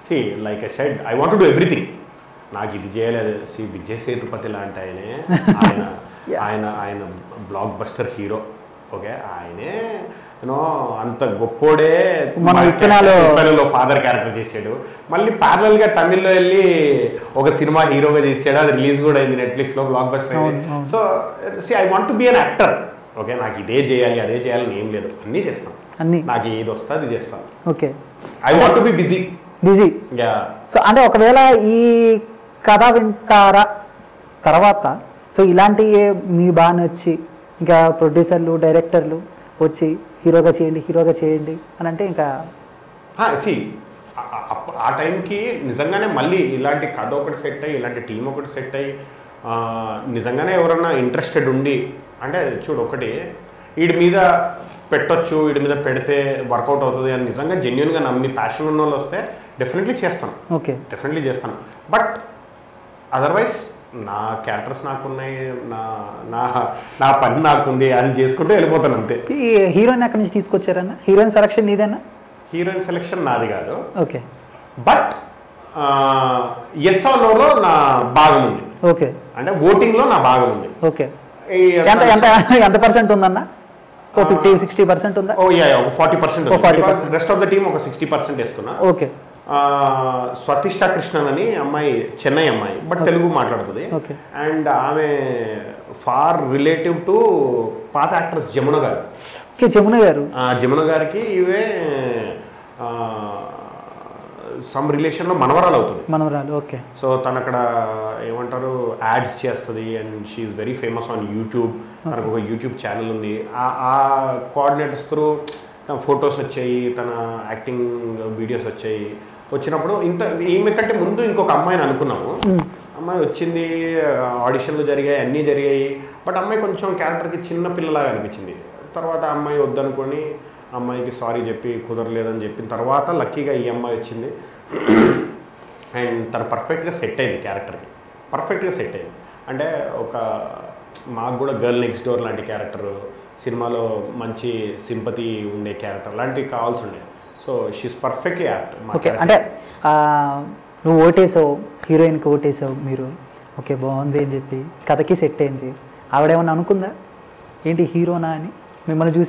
see like I said I want do everything నాకు ఇది చేయలేదు సి విజయ్ సేతుపతి లాంటి ఆయనే ఆయన ఆయన ఆయన బ్లాక్ బస్టర్ హీరో ఓకే ఆయనే యూనో అంత గొప్పోడే మన విత్తనాలు- ఫాదర్ క్యారెక్టర్ చేశాడు మళ్ళీ parallel గా తమిళ్లో వెళ్ళి ఒక సినిమా హీరోగా చేశాడు అది రిలీజ్ కూడా అయింది నెట్ఫ్లిక్స్ లో బ్లాక్ బస్టర్ అవును, అయింది అవును. So see I want to be an actor okay నాకు ఇదే చేయాలి అదే చేయాలని ఏం లేదు అన్నీ చేస్తాను అన్ని నాకు ఏది వస్తే అది చేస్తాను okay I want to be busy busy yeah so అంటే ఒకవేళ ఈ కథ వింటారా తర్వాత సో ఇలాంటి మీ బాగా నచ్చి ఇంకా ప్రొడ్యూసర్లు డైరెక్టర్లు వచ్చి హీరోగా చేయండి హీరోగా చేయండి అని అంటే ఇంకా సి ఆ టైంకి నిజంగానే మళ్ళీ ఇలాంటి కథ ఒకటి సెట్ అయ్యి ఇలాంటి టీం ఒకటి సెట్ అయ్యి ఆ, నిజంగానే ఎవరన్నా ఇంట్రెస్టెడ్ ఉండి అంటే చూడు ఒకటి వీడి మీద పెట్టొచ్చు వీడి మీద పెడితే వర్కౌట్ అవుతుంది అని నిజంగా జెన్యున్గా నమ్మి ప్యాషన్ ఉన్న వాళ్ళు వస్తే డెఫినెట్లీ చేస్తాను ఓకే డెఫినెట్లీ చేస్తాను బట్ అదర్వైజ్ నా క్యారెక్టర్స్ నాకున్నాయి నా నా నా పని నాకుంది అది చేసుకుంటూ వెళ్ళిపోతాను అంతే ఈ హీరోయిన్ ఎక్కడి నుంచి తీసుకొచ్చారన్న హీరోయిన్ సెలక్షన్ నీదేనా హీరోయిన్ సెలెక్షన్ నాది కాదు ఓకే బట్ ఎస్ నోలో నా భాగం ఉంది ఓకే అంటే ఓటింగ్లో నా భాగం ఉంది ఓకే ఈ ఎంత ఎంత ఎంత పర్సెంట్ ఉందన్న ఓ ఫిఫ్టీ సిక్స్టీ పర్సెంట్ ఉందా ఓ యా ఒక ఫార్టీ పర్సెంట్ ఓ 40%. రెస్ట్ ఆఫ్ ద టీమ్ ఒక సిక్స్టీ పర్సెంట్ వేసుకున్నా ఓకే ఆ, స్వతిష్ట కృష్ణన్ అని అమ్మాయి చెన్నై అమ్మాయి బట్ తెలుగు మాట్లాడుతుంది ఓకే అండ్ ఆమె ఫార్ రిలేటివ్ టు పాత యాక్ట్రెస్ జమున గారు ఓకే జమున గారు ఆ జమున గారికి ఇవే సమ్ రిలేషన్లో మనవరాలు అవుతుంది మనవరాలు ఓకే సో తను అక్కడ ఏమంటారు యాడ్స్ చేస్తుంది and she's very famous on YouTube తనకు ఒక యూట్యూబ్ ఛానల్ ఉంది ఆ- ఆ కోఆర్డినేటర్స్ త్రూ తన ఫొటోస్ వచ్చాయి తన యాక్టింగ్ వీడియోస్ వచ్చాయి వచ్చినప్పుడు ఇంత ఈమె కంటే ముందు ఇంకొక అమ్మాయిని అనుకున్నాము అమ్మాయి వచ్చింది ఆడిషన్లు జరిగాయి అన్నీ జరిగాయి బట్ అమ్మాయి కొంచెం క్యారెక్టర్కి చిన్న పిల్లలాగా అనిపించింది తర్వాత ఆ అమ్మాయి వద్దనుకొని అమ్మాయికి సారీ చెప్పి కుదరలేదని చెప్పిన తర్వాత లక్కీగా ఈ అమ్మాయి వచ్చింది అండ్ తను పర్ఫెక్ట్గా సెట్ అయింది క్యారెక్టర్కి పర్ఫెక్ట్గా సెట్ అయింది అంటే ఒక మాకు కూడా గర్ల్ నెక్స్ట్ డోర్ లాంటి క్యారెక్టర్ సినిమాలో మంచి సింపతి ఉండే క్యారెక్టర్ లాంటివి కావాల్సి ఉండే so she's perfectly act okay అంటే ఆ, నువ్వు ఓటేసావు హీరోయిన్కి ఓటేసావు మీరు ఓకే బాగుంది అని చెప్పి కథకి సెట్ అయింది ఆవిడేమన్నా అనుకుందా ఏంటి హీరోనా అని మిమ్మల్ని చూసి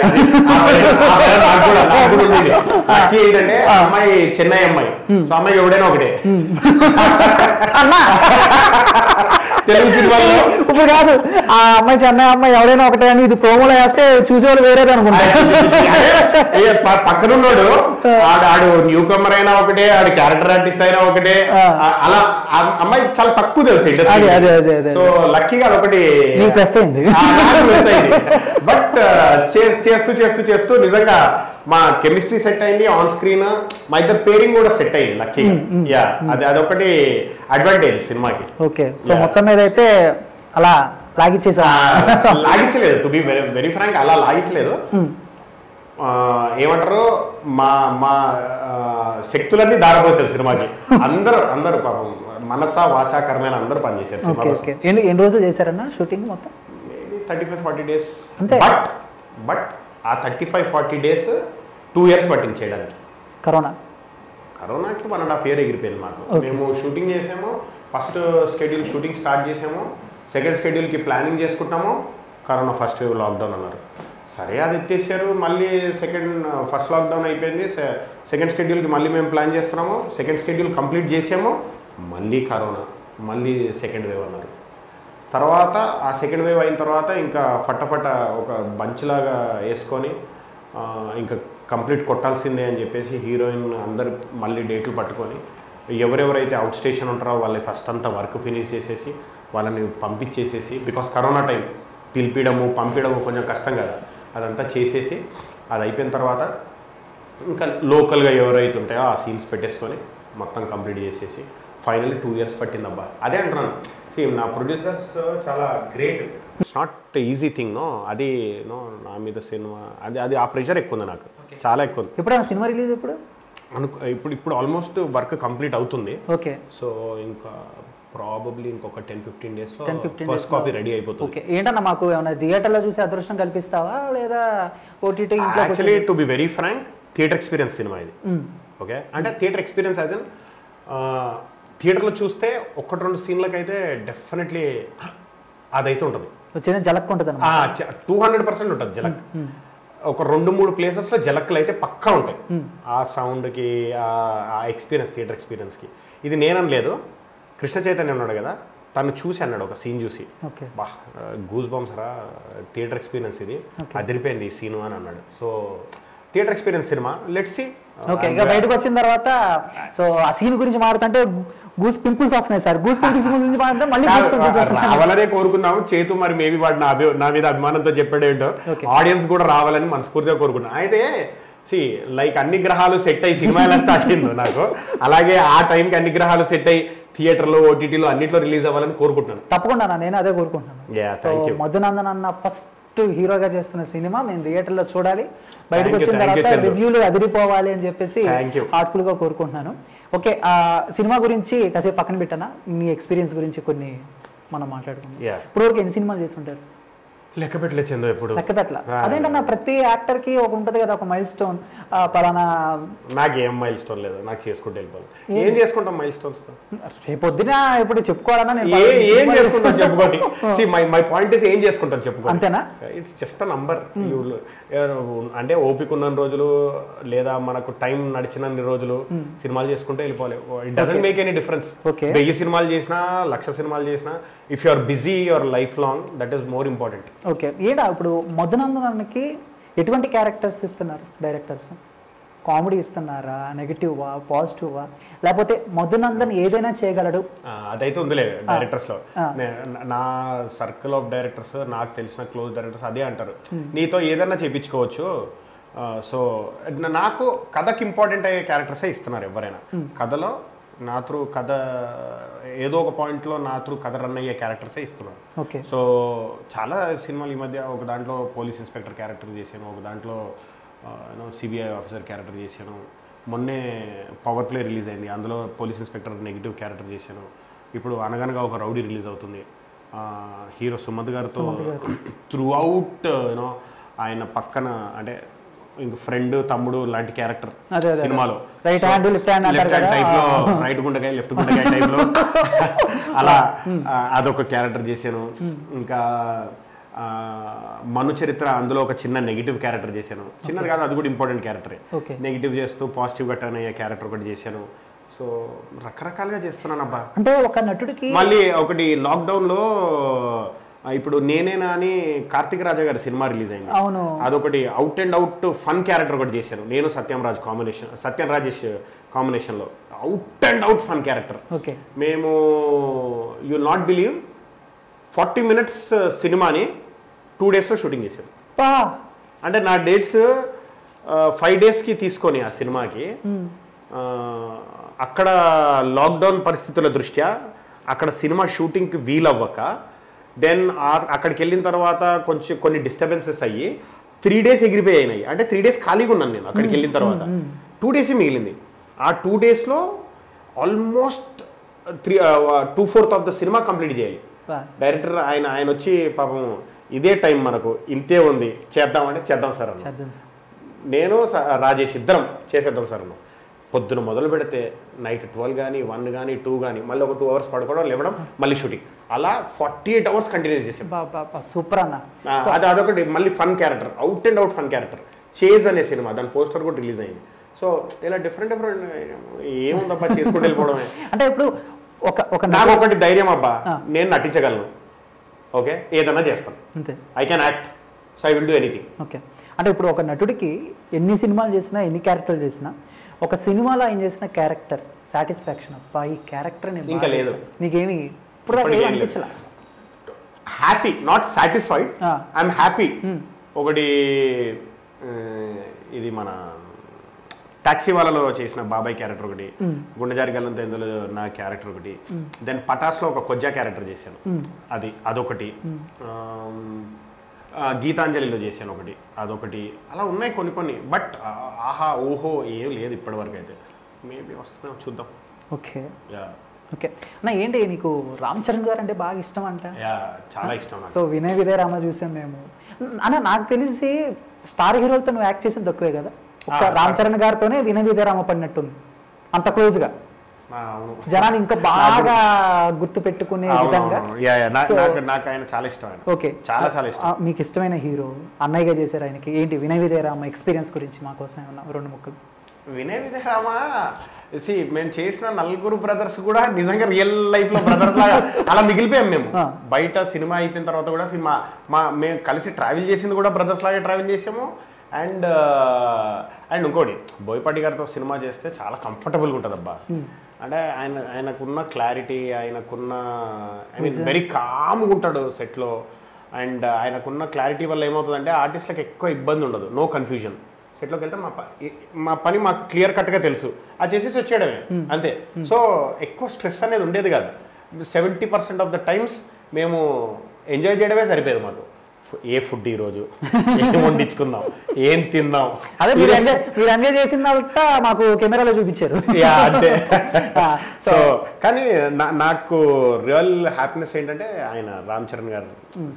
లక్కీ ఏంటంటే ఆ అమ్మాయి చెన్నై అమ్మాయి సో అమ్మాయి ఎవడైనా ఒకటే తెలుగు సినిమాల్లో ఇప్పుడు కాదు ఆ అమ్మాయి చెన్నై అమ్మాయి ఎవరైనా ఒకటే అని ఇది ప్రోమోలో వేస్తే చూసేవాళ్ళు వేరేది అనుకుంటా అయ్యో, ప- పక్కనున్నాడు ఆడు ఆడు న్యూ కమర్ అయినా ఒకటే ఆడు క్యారెక్టర్ ఆర్టిస్ట్ అయినా ఒకటే ఆ. ఆ- అలా ఆ అమ్మాయి చాలా తక్కువ తెలుసు అదే, అదే, అదే, అదే. సో లక్కీగా అదొకటి నీకు ప్లస్ అయింది బట్ చేస్తూ చేస్తూ చేస్తూ నిజంగా మా కెమిస్ట్రీ సెట్ అయింది ఆన్ స్క్రీన్ మా ఇద్దరు పేరింగ్ కూడా సెట్ అయింది లక్కీగా యా అది అదొకటి అడ్వాంటేజ్ సినిమాకి ఓకే సో Yeah. మొత్తం మీద అయితే అలా లాగిచ్చేసా ఆ, లాగించలేదు to be very very frank అలా లాగించలేదు ఆ, ఏమంటారు మా మా ఆ, శక్తులన్నీ దారపోసారు సినిమాకి అందరూ అందరూ పాపం మనస వాచా కర్మైన అందరూ పనిచేశారు సినిమా ఓకే ఓకే ఎన్ని ఎన్ని రోజులు చేశారన్న షూటింగ్ మొత్తం maybe thirty five forty days అంతే. బట్ బట్ ఆ thirty five forty days two years పట్టింది చేయడానికి కరోనా కరోనాకి వన్ అండ్ హాఫ్ ఇయర్ ఎగిరిపోయింది మాకు Okay. మేము షూటింగ్ చేసాము ఫస్ట్ స్కెడ్యూల్ షూటింగ్ స్టార్ట్ చేసాము సెకండ్ స్కెడ్యూల్కి ప్లానింగ్ చేసుకుంటాము కరోనా ఫస్ట్ వేవ్ లాక్డౌన్ అన్నారు సరే అది ఎత్తేసారు మళ్ళీ సెకండ్ ఫస్ట్ లాక్డౌన్ అయిపోయింది సెకండ్ స్కెడ్యూల్కి మళ్ళీ మేము ప్లాన్ చేస్తున్నాము సెకండ్ స్కెడ్యూల్ కంప్లీట్ చేసాము మళ్ళీ కరోనా మళ్ళీ సెకండ్ వేవ్ అన్నారు తర్వాత ఆ సెకండ్ వేవ్ అయిన తర్వాత ఇంకా ఫట్టఫట ఒక బంచ్ లాగా వేసుకొని ఆ, ఇంకా కంప్లీట్ కొట్టాల్సిందే అని చెప్పేసి హీరోయిన్ అందరు మళ్ళీ డేట్లు పట్టుకొని ఎవరెవరైతే అవుట్ స్టేషన్ ఉంటారో వాళ్ళని ఫస్ట్ అంతా వర్క్ ఫినిష్ చేసేసి వాళ్ళని పంపించేసేసి బికాస్ కరోనా టైం పిలిపిడము పంపించడము కొంచెం కష్టం కదా అదంతా చేసేసి అది అయిపోయిన తర్వాత ఇంకా లోకల్గా ఎవరైతే ఉంటాయో ఆ సీన్స్ పెట్టేసుకొని మొత్తం కంప్లీట్ చేసేసి ఫైనల్లీ టూ ఇయర్స్ పట్టిందబ్బా అదే అంటున్నాను సేమ్ నా ప్రొడ్యూసర్స్ చాలా great it's not easy thing no అది నో నా మీద సినిమా అది అది ఆ ప్రెషర్ ఎక్కువ ఉంది నాకు చాలా ఎక్కువ ఉంది ఎప్పుడైనా సినిమా రిలీజ్ ఎప్పుడు అనుకు ఇప్పుడు ఇప్పుడు ఆల్మోస్ట్ వర్క్ కంప్లీట్ అవుతుంది ఓకే సో ఇంకా ప్రాబబ్లీ ఇంకొక టెన్ ఫిఫ్టీన్ డేస్లో 10, 15 ఫస్ట్ కాపీ రెడీ అయిపోతుంది ఓకే ఏంటన్నా మాకు ఏమైనా థియేటర్లో చూసి అదృష్టం కల్పిస్తావా లేదా ఓటీటీ ఇంట్లో actually to be very frank theatre experience సినిమా ఇది ఓకే అంటే థియేటర్ ఎక్స్పీరియన్స్ యాజ్ ఇన్ థియేటర్లో చూస్తే ఒక్కటి రెండు సీన్లకైతే డెఫినెట్లీ అదైతే ఉంటుంది చిన్న జలక్ ఉంటుంది అనమాట టూ హండ్రెడ్ పర్సెంట్ ఉంటుంది జలక్ ఒక రెండు మూడు ప్లేసెస్లో జలక్లు అయితే పక్కా ఉంటాయి ఆ సౌండ్కి ఆ ఎక్స్పీరియన్స్ థియేటర్ ఎక్స్పీరియన్స్కి ఇది నేననలేదు కృష్ణ చైతన్య ఉన్నాడు కదా తను చూసి అన్నాడు ఒక సీన్ చూసి ఓకే బా గూస్ బాంబ్స్ రా థియేటర్ ఎక్స్పీరియన్స్ ఇది అదిరిపోయింది ఈ సీన్ అని అన్నాడు సో థియేటర్ ఎక్స్పీరియన్స్ సినిమా లెట్స్ సి ఓకే ఇంకా బయటకు వచ్చిన తర్వాత సో ఆ సీన్ గురించి మాట్లాడుతుంటే గూస్ పింపుల్స్ వస్తున్నాయి సార్ గూస్ పింపుల్స్ గురించి మాట్లాడితే మళ్ళీ గూస్ పింపుల్స్ వస్తున్నాయి రావాలనే కోరుకున్నాము చేతు మరి మేబీ వాడు నా అభి- నా మీద అభిమానంతో చెప్పాడేంటో Okay. ఆడియన్స్ కూడా రావాలని మనస్ఫూర్తిగా కోరుకున్నాం అయితే సి లైక్ అన్ని గ్రహాలు సెట్ అయ్యి సినిమా ఎలా స్టార్ట్ అయిందో నాకు అలాగే ఆ టైంకి అన్ని గ్రహాలు సెట్ అయ్యి థియేటర్లో ఓటీటీలో అన్నిట్లో రిలీజ్ అవ్వాలని కోరుకుంటున్నాను తప్పకుండా అన్న, నేను అదే కోరుకుంటున్నాను Yeah, so thank you. Madhunandan అన్న ఫస్ట్ హీరోగా చేస్తున్న సినిమా మేము థియేటర్లో చూడాలి బయటకు Thank you, వచ్చిన thank you, తర్వాత చందు. రివ్యూలు అదిరిపోవాలి అని చెప్పేసి Thank you. హార్ట్ఫుల్ గా కోరుకుంటున్నాను ఓకే ఆ సినిమా గురించి కాసేపు పక్కన పెట్టానా నీ ఎక్స్పీరియన్స్ గురించి కొన్ని మనం మాట్లాడుకుందాం Yeah. ఇప్పటివరకు ఎన్ని సినిమాలు చేసి ఉంటారు లెక్క పెట్టలే చందు ఎప్పుడు లెక్క పెట్టల Ah. అదేంటన్నా ప్రతి యాక్టర్ కి ఒక ఉంటది కదా ఒక మైల్ స్టోన్ పలానా నాకు ఏం మైల్ స్టోన్ లేదు నాకు చేసుకుంటూ వెళ్ళిపోవాలి ఏం చేసుకుంటాం మైల్ స్టోన్స్ తో రేపొద్దున ఇప్పుడు చెప్పుకోవాలన్నా నేను ఏ పలానా ఏం సినిమా చేసుకుంటాం చేస్తున్నా. చెప్పుకోండి మై మై పాయింట్ ఇస్ ఏం చేసుకుంటాం చెప్పుకోండి అంతేనా ఇట్స్ జస్ట్ అ నంబర్ అంటే ఓపిక ఉన్న రోజులు లేదా మనకు టైం నడిచినన్ని రోజులు సినిమాలు చేసుకుంటే వెళ్ళిపోవాలి it doesn't make any difference Okay. వెయ్యి సినిమాలు చేసినా లక్ష సినిమాలు చేసినా if you are busy your life long that is more important okay ఏడా ఇప్పుడు మధునందనానికి ఎటువంటి క్యారెక్టర్స్ ఇస్తున్నారు డైరెక్టర్స్ కామెడీ ఇస్తున్నారా నెగిటివా పాజిటివా లేకపోతే మధునందన్ ఏదైనా చేయగలడు అదైతే ఉందిలే డైరెక్టర్స్ లో ఆ. నే- నా సర్కిల్ ఆఫ్ డైరెక్టర్స్ నాకు తెలిసిన క్లోజ్ డైరెక్టర్స్ అదే అంటారు నీతో ఏదైనా చేయించుకోవచ్చు సో నాకు కథకి ఇంపార్టెంట్ అయ్యే క్యారెక్టర్సే ఇస్తున్నారు ఎవరైనా కథలో నా త్రూ కథ ఏదో ఒక పాయింట్లో నా త్రూ కథ రన్ అయ్యే క్యారెక్టర్సే ఇస్తున్నారు ఓకే సో చాలా సినిమాలు ఈ మధ్య ఒక దాంట్లో పోలీస్ ఇన్స్పెక్టర్ క్యారెక్టర్ చేశాను ఒక దాంట్లో సిబిఐ ఆఫీసర్ క్యారెక్టర్ చేశాను మొన్నే పవర్ ప్లే రిలీజ్ అయింది అందులో పోలీస్ ఇన్స్పెక్టర్ నెగిటివ్ క్యారెక్టర్ చేశాను ఇప్పుడు అనగనగా ఒక రౌడీ రిలీజ్ అవుతుంది హీరో సుమంత్ గారితో త్రూ అవుట్ యూనో ఆయన పక్కన అంటే ఇంక ఫ్రెండ్ తమ్ముడు లాంటి క్యారెక్టర్ అదే, అదే. సినిమాలో రైట్ హ్యాండ్ లెఫ్ట్ హ్యాండ్ అంటారు లెఫ్ట్ హ్యాండ్ కదా టైప్ లో రైట్ గుండకాయ లెఫ్ట్ గుండకాయ టైప్ లో అలా ఆ, అదొక క్యారెక్టర్ చేశాను ఇంకా ఆ, మను చరిత్ర అందులో ఒక చిన్న నెగిటివ్ క్యారెక్టర్ చేశాను చిన్నది కాదు అది కూడా ఇంపార్టెంట్ క్యారెక్టరే ఓకే నెగిటివ్ చేస్తూ పాజిటివ్ గా టర్న్ అయ్యే క్యారెక్టర్ ఒకటి చేశాను సో రకరకాలుగా చేస్తున్నాను అబ్బా అంటే ఒక నటుడికి మళ్ళీ ఒకటి లాక్డౌన్ లో ఆ, ఇప్పుడు నేనేనా అని కార్తిక్ రాజా గారి సినిమా రిలీజ్ అయింది అవును అదొకటి out and out fun character ఒకటి చేశాను నేను సత్యం రాజ్ కాంబినేషన్ సత్యం రాజేష్ కాంబినేషన్లో out and out fun character okay మేము you not believe forty minutes సినిమాని టూ డేస్లో షూటింగ్ చేశాను పా అంటే నా డేట్స్ ఫైవ్ డేస్కి తీసుకొని ఆ సినిమాకి ఆ, అక్కడ లాక్డౌన్ పరిస్థితుల దృష్ట్యా అక్కడ సినిమా షూటింగ్కి వీలవ్వక దెన్ అక్కడికి వెళ్ళిన తర్వాత కొంచెం కొన్ని డిస్టర్బెన్సెస్ అయ్యి త్రీ డేస్ ఎగిరిపోయాయి అంటే త్రీ డేస్ ఖాళీగా ఉన్నాను నేను అక్కడికి వెళ్ళిన తర్వాత టూ డేసే మిగిలింది ఆ టూ డేస్లో almost three to fourth of the cinema complete చేయాలి పా. డైరెక్టర్ ఆయన ఆయన వచ్చి పాపం ఇదే టైం మనకు ఇంతే ఉంది చేద్దామంటే చేద్దాం సార్ అన్న చేద్దాం సార్. నేను స- రాజేష్ ఇద్దరం చేసేద్దాం సార్ అన్న పొద్దున మొదలు పెడితే నైట్ ట్వెల్వ్ కానీ వన్ కానీ టూ కానీ మళ్ళీ ఒక టూ అవర్స్ పడుకోవడం లేవడం మళ్ళీ షూటింగ్ అలా ఫార్టీ ఎయిట్ అవర్స్ కంటిన్యూ చేసాం బా బా బా సూపర్ అన్న ఆ, అది అదొకటి మళ్ళీ fun character out and out fun character chase అనే సినిమా దాని పోస్టర్ కూడా రిలీజ్ అయింది సో ఇలా డిఫరెంట్ డిఫరెంట్ ఏముందబ్బా చేసుకుంటూ వెళ్ళిపోవడమే అంటే ఇప్పుడు ఒక ఒక నాకు నటు- ఒకటి ధైర్యం అబ్బా ఆ. నేను నటించగలను ఓకే ఏదైనా చేస్తాను అంతే I can act so I will do anything okay అంటే ఇప్పుడు ఒక నటుడికి ఎన్ని సినిమాలు చేసినా ఎన్ని క్యారెక్టర్లు చేసినా ఒక సినిమాలో ఆయన చేసిన క్యారెక్టర్ సాటిస్ఫాక్షన్ అబ్బా ఈ క్యారెక్టర్ ఇంకా లేదు. నీకేమి ఇప్పుడు దాకా ఇప్పటికీ ఏం ఏం లేదు. అనిపించలా హ్యాపీ నాట్ సాటిస్ఫైడ్ ఆ. I'm happy Hmm. ఒకటి ఆ, ఇది మన టాక్సీ వాళ్ళలో చేసిన బాబాయ్ క్యారెక్టర్ ఒకటి Hmm. గుండెజారి గల్లంత ఇందులో నా క్యారెక్టర్ ఒకటి దెన్ పటాస్లో ఒక కొజ్జా క్యారెక్టర్ చేశాను Hmm. అది అదొకటి ఆమ్, ఆ, గీతాంజలిలో చేశాను ఒకటి అదొకటి అలా ఉన్నాయి కొన్ని కొన్ని బట్ ఆహా ఓహో ఏం లేదు ఇప్పటివరకు అయితే మేబీ వస్తున్నాం చూద్దాం ఓకే యా ఓకే అన్న ఏంటి నీకు రామ్ చరణ్ గారు అంటే బాగా ఇష్టం అంట యా చాలా ఇష్టం నాకు సో వినయ్ విదయ రామ చూసాం మేము అన్న నాకు తెలిసి స్టార్ హీరోలతో నువ్వు యాక్ట్ చేసిన తక్కువే కదా ఒక్క ఆ, రామ్ చరణ్ గారితోనే వినవిదే రామ పడినట్టుంది అంత క్లోజ్ గా ఆ, అవును జనాలు ఇంకా బాగా గుర్తు పెట్టుకునే అవును, విధంగా అవును. Yeah, yeah. నా- So- నాకు నాకు ఆయన చాలా ఇష్టం ఆయన ఓకే చాలా చాలా ఇష్టం ఆ, మీకు ఇష్టమైన హీరో అన్నయ్యగా చేశారు ఆయనకి ఏంటి వినయ విదే రామ ఎక్స్పీరియన్స్ గురించి మా కోసం ఏమన్నా రెండు ముక్కలు వినయ్ విజయరామా సి మేము చేసిన నలుగురు బ్రదర్స్ కూడా నిజంగా రియల్ లైఫ్ లో బ్రదర్స్ లాగా అలా మిగిలిపోయాం మేము ఆ. బయట సినిమా అయిపోయిన తర్వాత కూడా సినిమా మా మేము కలిసి ట్రావెల్ చేసింది కూడా బ్రదర్స్ లాగే ట్రావెల్ చేసాము అండ్ అండ్ ఇంకోటి బోయపాటి గారితో సినిమా చేస్తే చాలా కంఫర్టబుల్గా ఉంటుంది అబ్బా అంటే ఆయన ఆయనకున్న క్లారిటీ ఆయనకున్న ఐ మీన్ వెరీ కామ్గా ఉంటాడు సెట్లో అండ్ ఆయనకున్న క్లారిటీ వల్ల ఏమవుతుందంటే ఆర్టిస్ట్లకు ఎక్కువ ఇబ్బంది ఉండదు నో కన్ఫ్యూజన్ సెట్లోకి వెళ్తే మా ప- మా పని మాకు క్లియర్ కట్గా తెలుసు అది చేసేసి వచ్చేయడమే అంతే సో ఎక్కువ స్ట్రెస్ అనేది ఉండేది కాదు seventy percent of the times మేము ఎంజాయ్ చేయడమే సరిపోయేది మాకు ఫు- ఏ ఫుడ్ ఈరోజు ఏం వండించుకుందాం ఏం తిందాం అదే మీరు ఎంజాయ్ మీరు ఎంజాయ్ చేసిందంతా మాకు కెమెరాలో చూపించారు యా అంటే ఆ, సో కానీ నా- నాకు రియల్ హ్యాపీనెస్ ఏంటంటే ఆయన Ram Charan garu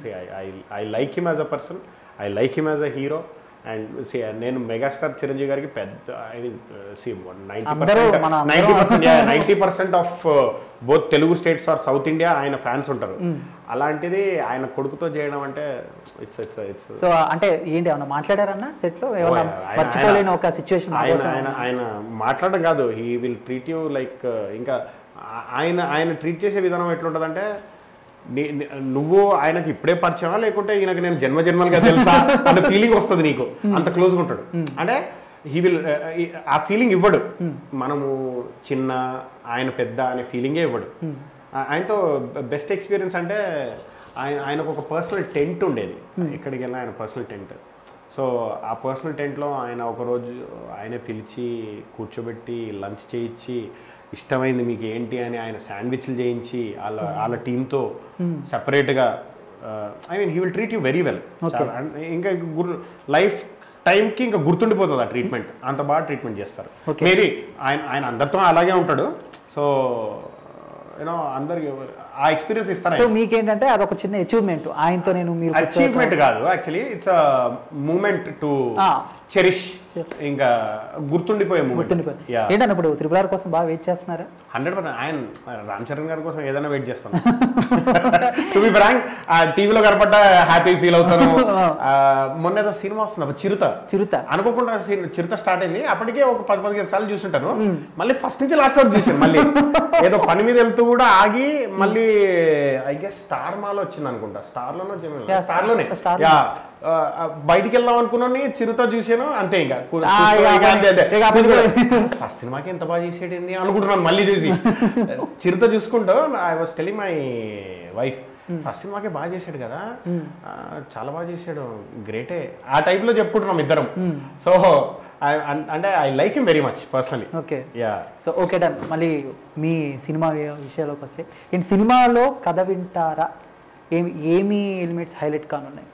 I like him as a person I like him as a hero and నేను మెగాస్టార్ చిరంజీవి గారికి పెద్ద ఐ మీన్ నైంటీ అందరూ పర్సెంట్ మన అందరం- ninety percent ninety percent of both Telugu states or South India ఆయన ఫ్యాన్స్ ఉంటారు అలాంటిది ఆయన కొడుకుతో చేయడం అంటే ఇట్స్ ఇట్స్ ఇట్స్ సో అంటే ఏంటి ఏమన్నా మాట్లాడారన్నా సెట్ లో ఏమన్నా ఓ, ఆయన- మర్చిపోలేని ఆయన- ఒక సిచ్యువేషన్ ఆయన ఆయన ఆయన మాట్లాడడం కాదు he will treat you like ఇంకా ఆ- ఆయన ఆయన ట్రీట్ చేసే విధానం ఎట్లుంటుందంటే నీ- నీ- నువ్వు ఆయనకి ఇప్పుడే పరిచయమా లేకుంటే ఈయనకి నేను జన్మ జన్మలుగా తెలుసా అన్న ఫీలింగ్ వస్తుంది నీకు అంత క్లోజ్గా ఉంటాడు అంటే హీ విల్ ఆ ఫీలింగ్ ఇవ్వడు మనము చిన్న ఆయన పెద్ద అనే ఫీలింగే ఇవ్వడు ఆ- ఆయనతో బెస్ట్ ఎక్స్పీరియన్స్ అంటే ఆయన ఆయనకు ఒక పర్సనల్ టెంట్ ఉండేది ఎక్కడికి వెళ్ళినా ఆయన పర్సనల్ టెంట్ సో ఆ పర్సనల్ టెంట్లో ఆయన ఒకరోజు ఆయనే పిలిచి కూర్చోబెట్టి లంచ్ చేయించి ఇష్టమైంది మీకు ఏంటి అని ఆయన శాండ్విచ్లు చేయించి వాళ్ళ వాళ్ళ టీంతో సపరేట్గా I mean he will treat you very well ఇంకా గుర్ లైఫ్ టైంకి ఇంకా గుర్తుండిపోతుంది ఆ ట్రీట్మెంట్ అంత బాగా ట్రీట్మెంట్ చేస్తారు Okay. మేబీ ఆయన ఆయన అందరితో అలాగే ఉంటాడు సో యూనో అందరికి ఆ ఎక్స్పీరియన్స్ ఇస్తారు సో మీకేంటంటే అదొక చిన్న అచీవ్మెంట్ ఆయనతో నేను మీరు కూర్చో- అచీవ్మెంట్ కాదు యాక్చువల్లీ ఇట్స్ మూమెంట్ టు ఆ. చెరిష్ ఇంకా గుర్తుండిపోయే మూమెంట్ గుర్తుండిపోయింది యా ఏంటన్న ఇప్పుడు త్రిపుల కోసం బాగా వెయిట్ చేస్తున్నారా హండ్రెడ్ పర్సెంట్ ఆయన రామ్ చరణ్ గారి కోసం ఏదైనా వెయిట్ చేస్తాను టు బి ఫ్రాంక్ ఆ టీవీలో కనపడ్డ హ్యాపీ ఫీల్ అవుతాను ఆ, మొన్న ఏదో సినిమా వస్తుంది అప్పుడు చిరుత చిరుత అనుకోకుండా సీన్ చిరుత స్టార్ట్ అయింది అప్పటికే ఒక పది పదిహేను సార్లు చూసుంటాను మళ్ళీ ఫస్ట్ నుంచి లాస్ట్ వరకు చూసాను మళ్ళీ ఏదో పని మీద వెళ్తూ కూడా ఆగి మళ్ళీ ఐ గెస్ స్టార్ మాలో వచ్చింది అనుకుంటా స్టార్ లోనే Yeah, స్టార్ లోనే Star యా బయటికి వెళ్దాం అనుకున్నాను చిరుత చూసాను అంతే ఇంకా కు- ఆ, చూసుకో, ఇక ఇక అంతే, అంతే. ఇక అప్పుడు ఫస్ట్ సినిమాకి ఎంత బాగా చేసేది ఏంది అనుకుంటున్నాను మళ్ళీ చూసి చిరుత చూసుకుంటూ I was telling my wife first సినిమాకే బాగా చేశాడు కదా ఆ, చాలా బాగా చేశాడు గ్రేటే ఆ type లో చెప్పుకుంటున్నాం ఇద్దరం సో అంటే I like him very much personally okay yeah so okay done మళ్ళీ మీ సినిమా వి- విషయాల్లోకి వస్తే ఏంటి సినిమాలో కథ వింటారా ఏమి ఏమి ఎలిమెంట్స్ హైలైట్ కానున్నాయి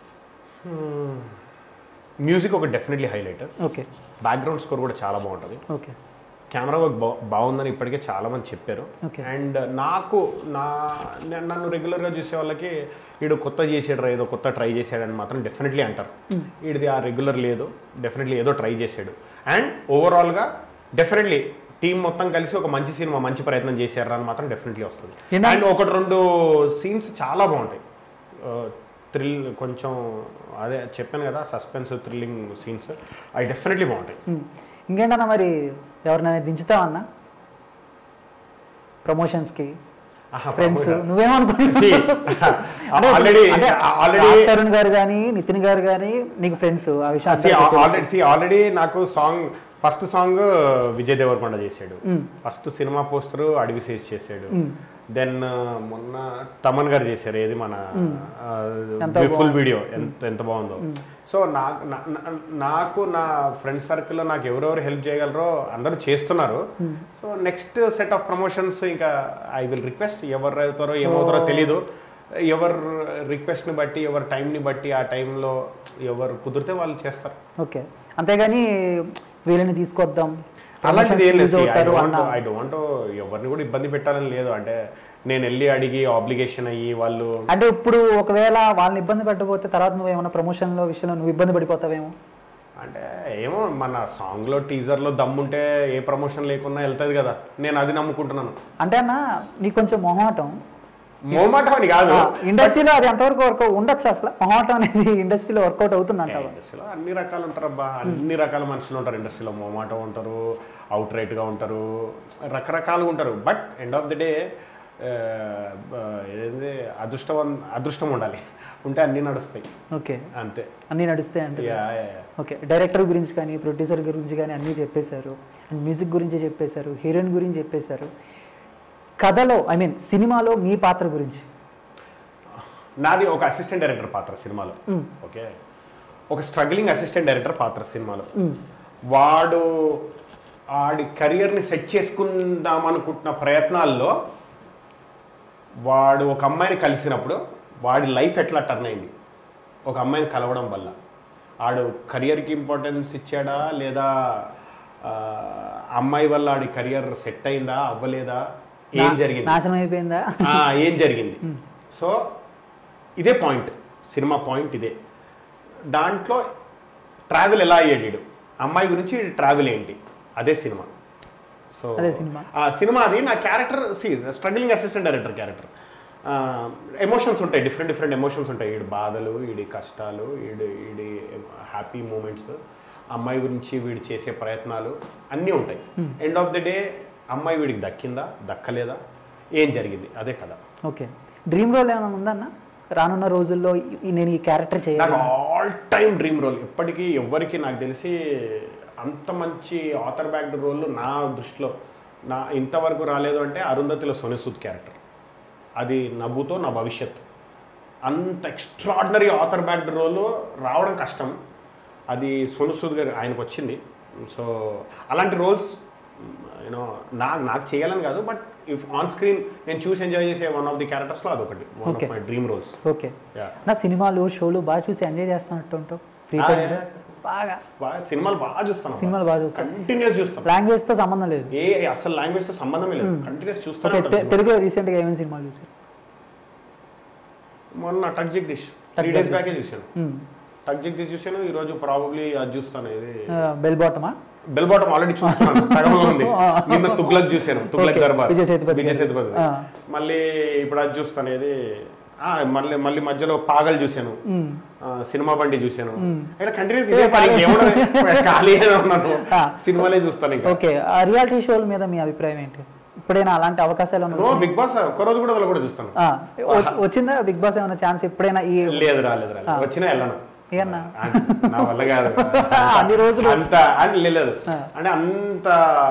మ్యూజిక్ ఒక definitely highlight okay background score కూడా చాలా బాగుంటుంది ఓకే కెమెరా వర్క్ బా బాగుందని ఇప్పటికే చాలా మంది చెప్పారు Okay. అండ్ నాకు నా నే- నన్ను రెగ్యులర్గా చూసే వాళ్ళకి వీడు కొత్త చేసాడు ఏదో కొత్త ట్రై చేశాడని మాత్రం డెఫినెట్లీ అంటారు వీడిది ఆ రెగ్యులర్ లేదు డెఫినెట్లీ ఏదో ట్రై చేశాడు అండ్ ఓవరాల్గా డెఫినెట్లీ టీం మొత్తం కలిసి ఒక మంచి సినిమా మంచి ప్రయత్నం చేశారు అని మాత్రం డెఫినెట్లీ వస్తుంది ఏనా- అండ్ ఒకటి రెండు సీన్స్ చాలా బాగుంటాయి థ్రిల్ కొంచెం అదే చెప్పాను కదా సస్పెన్స్ థ్రిల్లింగ్ సీన్స్ అవి డెఫినెట్లీ బాగుంటాయి ఉమ్. ఇంకేంటన్నా మరి ఎవరినైనా దించుతావన్నా ప్రమోషన్స్కి ఆహా, ఫ్రెండ్స్ promotion. నువ్వేమనుకుని See, already already Tarun garu కానీ నితిన్ గారు కానీ నీకు ఫ్రెండ్స్ ఆ విషయం ఆల్రెడీ సి ఆల్రెడీ నాకు song first song Vijay Devarakonda చేశాడు first cinema poster Adivi Sesh చేశాడు దెన్ మొన్న తమన్ గారు చేశారు ఏది మన ఎంత ఫుల్ వీడియో ఎంత ఎంత బాగుందో సో నాకు నా- నా- నాకు నా ఫ్రెండ్ సర్కిల్లో నాకు ఎవరెవరు హెల్ప్ చేయగలరో అందరూ చేస్తున్నారు so next set of promotions ఇంకా ఐ విల్ రిక్వెస్ట్ ఎవరు అవుతారో ఏమవుతారో తెలీదు ఎవరు రిక్వెస్ట్ని బట్టి ఎవరి టైంని బట్టి ఆ టైంలో ఎవరు కుదిరితే వాళ్ళు చేస్తారు ఓకే అంతేగాని వీళ్ళని తీసుకొద్దాం అలాంటిది ఏం లేదు Release అవుతారు అన్న ఐ డోంట్ ఎవరిని కూడా ఇబ్బంది పెట్టాలని లేదు అంటే నేను వెళ్ళి అడిగి ఆబ్లిగేషన్ అయ్యి వాళ్ళు అంటే ఇప్పుడు ఒకవేళ వాళ్ళని ఇబ్బంది పెట్టకపోతే తర్వాత నువ్వు ఏమైనా ప్రమోషన్లో విషయంలో నువ్వు ఇబ్బంది పడిపోతావేమో అంటే ఏమో మన సాంగ్లో టీజర్లో దమ్ముంటే ఏ ప్రమోషన్ లేకున్నా వెళ్తుంది కదా నేను అది నమ్ముకుంటున్నాను అంటే అన్న నీకు కొంచెం మొహమాటం మోమాట అని కాదు ఇండస్ట్రీలో అది ఎంతవరకు వర్క్ ఉండొచ్చు అసలు మొహమాటం అనేది ఇండస్ట్రీలో వర్కౌట్ అవుతుంది అంటావా ఇండస్ట్రీలో అన్ని రకాలు ఉంటారు అబ్బా అన్ని రకాల మనుషులు ఉంటారు ఇండస్ట్రీలో మోమాట ఉంటారు అవుట్ రైట్గా ఉంటారు రకరకాలుగా ఉంటారు but end of the day ఏంది అదృష్టం అదృష్టం ఉండాలి ఉంటే అన్నీ నడుస్తాయి ఓకే అంతే అన్నీ నడుస్తాయి అంటే yeah, yeah, yeah. Okay director గురించి కానీ ప్రొడ్యూసర్ గురించి కానీ అన్నీ చెప్పేశారు అండ్ మ్యూజిక్ గురించి చెప్పేశారు హీరోయిన్ గురించి చెప్పేశారు కథలో ఐ మీన్ సినిమాలో మీ పాత్ర గురించి నాది ఒక అసిస్టెంట్ డైరెక్టర్ పాత్ర సినిమాలో ఓకే ఒక స్ట్రగ్లింగ్ అసిస్టెంట్ డైరెక్టర్ పాత్ర సినిమాలో వాడు ఆడి కెరియర్ని సెట్ చేసుకుందాం అనుకుంటున్న ప్రయత్నాల్లో వాడు ఒక అమ్మాయిని కలిసినప్పుడు వాడి లైఫ్ ఎట్లా టర్న్ అయింది ఒక అమ్మాయిని కలవడం వల్ల ఆడు కెరియర్కి ఇంపార్టెన్స్ ఇచ్చాడా లేదా ఆ, అమ్మాయి వల్ల ఆడి కెరియర్ సెట్ అయిందా అవ్వలేదా ఏం జరిగింది నాశనం అయిపోయిందా ఆ, ఏం జరిగింది సో ఇదే పాయింట్ సినిమా పాయింట్ ఇదే దాంట్లో ట్రావెల్ ఎలా అయ్యాడు వీడు? అమ్మాయి గురించి ట్రావెల్ ఏంటి అదే సినిమా సో అదే సినిమా. ఆ సినిమా అది నా character see struggling assistant director character emotions ఉంటాయి డిఫరెంట్ డిఫరెంట్ ఎమోషన్స్ ఉంటాయి వీడి బాధలు వీడి కష్టాలు వీడి వీడి హ్యాపీ మూమెంట్స్ అమ్మాయి గురించి వీడు చేసే ప్రయత్నాలు అన్నీ ఉంటాయి ఎండ్ ఆఫ్ ది డే అమ్మాయి వీడికి దక్కిందా దక్కలేదా ఏం జరిగింది అదే కదా ఓకే డ్రీమ్ రోల్ ఏమైనా ఉందన్న రానున్న రోజుల్లో ఈ- నేను ఈ క్యారెక్టర్ నాకు చేయాలి ఆల్ టైమ్ డ్రీమ్ రోల్ ఇప్పటికీ ఎవ్వరికి నాకు తెలిసి అంత మంచి ఆథర్ బ్యాక్డ్ రోల్ నా దృష్టిలో నా ఇంతవరకు రాలేదు అంటే అరుంధతిలో సోనిసూద్ క్యారెక్టర్ అది నవ్వుతో నా భవిష్యత్ అంత ఎక్స్ట్రాడినరీ ఆథర్ బ్యాక్డ్ రోల్ రావడం కష్టం అది సోనుసూద్ గారు ఆయనకు వచ్చింది సో అలాంటి రోల్స్ యూనో నా నాకు చేయాలని కాదు బట్ ఇఫ్ ఆన్ స్క్రీన్ నేను చూసి ఎంజాయ్ చేసే వన్ ఆఫ్ ది క్యారెక్టర్స్లో అదొకటి one Okay. Of my dream roles okay నా సినిమాలు షోలు బాగా చూసి ఎంజాయ్ చేస్తున్నట్టు ఉంటావు ఫ్రీ ఆ, టైం yeah, yeah, బాగా బాగా సినిమాలు బాగా చూస్తాను సినిమాలు బాగా చూస్తాను కంటిన్యూస్ చూస్తాను లాంగ్వేజ్తో సంబంధం లేదు ఏ అసలు లాంగ్వేజ్ తో సంబంధమే లేదు కంటిన్యూస్ ఓకే చూస్తానే తె- ఉంటాను తెలుగులో రీసెంట్గా ఏమేమి సినిమాలు చూసారు మొన్న టక్ జగదీష్ త్రీ డేస్ బ్యాకే చూశాను టక్ జగదీష్ చూశాను ఈ రోజు ప్రాబబ్లీ అది చూస్తాను ఇది బెల్ బాటమా బెల్ బాటం ఆల్రెడీ చూస్తున్నాను సగంలో ఉంది నిన్న తుగ్లక్ చూశాను తుగ్లక్ Okay. దర్బార్ విజయ్ సేతుపతి విజయ్ గారు. సేతుపతి ఆ. మళ్ళీ ఇప్పుడు అది చూస్తాను ఇది ఆ, మళ్ళీ మళ్ళీ మధ్యలో పాగల్ చూశాను ఆ, సినిమా బండి చూశాను ఇలా కంటిన్యూస్ ఇదే పని ఇంకేమున్నది ఖాళీగానే ఉన్నాను ఆ. సినిమాలే చూస్తాను ఇంకా ఓకే ఆ రియాలిటీ షోల మీద మీ అభిప్రాయం ఏంటి ఇప్పుడైనా అలాంటి అవకాశాలు ఏమైనా నో బిగ్ బాస్ ఒక్కరోజు కూడా వాళ్ళు కూడా చూస్తాను ఆ, వ- వచ్చిందా బిగ్ బాస్ ఏమైనా ఛాన్స్ ఎప్పుడైనా ఈ లేదు రాలేదు రాలేదు వచ్చినా వెళ్ళను ఏమన్నా ఆ, నా వల్ల కాదు అన్ని రోజులు అంత అని లేదు అంటే అంత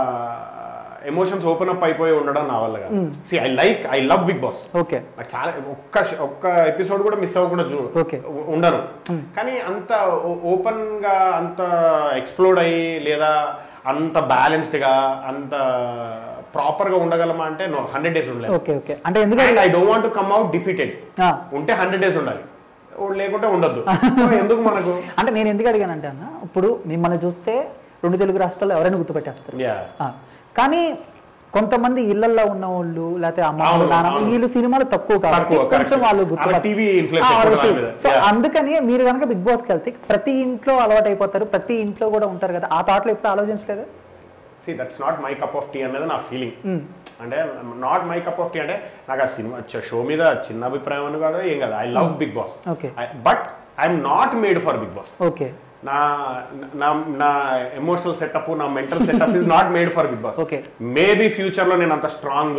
ఎమోషన్స్ ఓపెన్ అప్ అయిపోయి ఉండడం నా వల్ల కాదు see I like I love Bigg Boss okay నాకు చాలా ఒక్క ష- ఒక్క ఎపిసోడ్ కూడా మిస్ అవ్వకుండా చూ Okay. ఉ- ఉండను కానీ అంత ఓపెన్ గా అంత ఎక్స్ప్లోడ్ అయ్యి లేదా అంత బ్యాలెన్స్డ్ గా అంత ప్రాపర్ గా ఉండగలమా అంటే నో హండ్రెడ్ డేస్ ఉండలేదు ఓకే ఓకే అంటే ఎందుకంటే and I don't want come out defeated ఆ, ఉంటే హండ్రెడ్ డేస్ ఉండాలి ఓ లేకుంటే ఉండొద్దు సో ఎందుకు మనకు అంటే నేను ఎందుకు అడిగానంటే అన్న ఇప్పుడు మిమ్మల్ని చూస్తే రెండు తెలుగు రాష్ట్రాల్లో ఎవరైనా గుర్తుపెట్టేస్తారు యా ఆ, కానీ కొంతమంది ఇళ్లల్లో ఉన్న వాళ్ళు లేకపోతే అమ్మ అవును, నాన్న అవును. వీళ్ళు సినిమాలు తక్కువ కాబట్టి తక్కువ, కొంచెం correct. వాళ్ళు అలా గుర్తుపట్ట- TV influence ఆ, ఎక్కువ వాళ్ళకి- దాని మీద. So Yeah. అందుకని మీరు కనుక బిగ్ బాస్కి వెళ్తే ప్రతి ఇంట్లో అలవాటు అయిపోతారు ప్రతి ఇంట్లో కూడా ఉంటారు కదా ఆ థాట్లో ఎప్పుడు ఆలోచించలేదు see that's not my cup of tea అనేది నా ఫీలింగ్ అంటే not my cup of tea అంటే నాకు ఆ సినిమా షో మీద చిన్న అభిప్రాయం అని కాదు ఏం కాదు I love Bigg Boss okay but I'm not made for Bigg Boss okay నా నా నా ఎమోషనల్ సెటప్ నా mental setup is not made for Bigg Boss Okay. Maybe future లో నేను అంత strong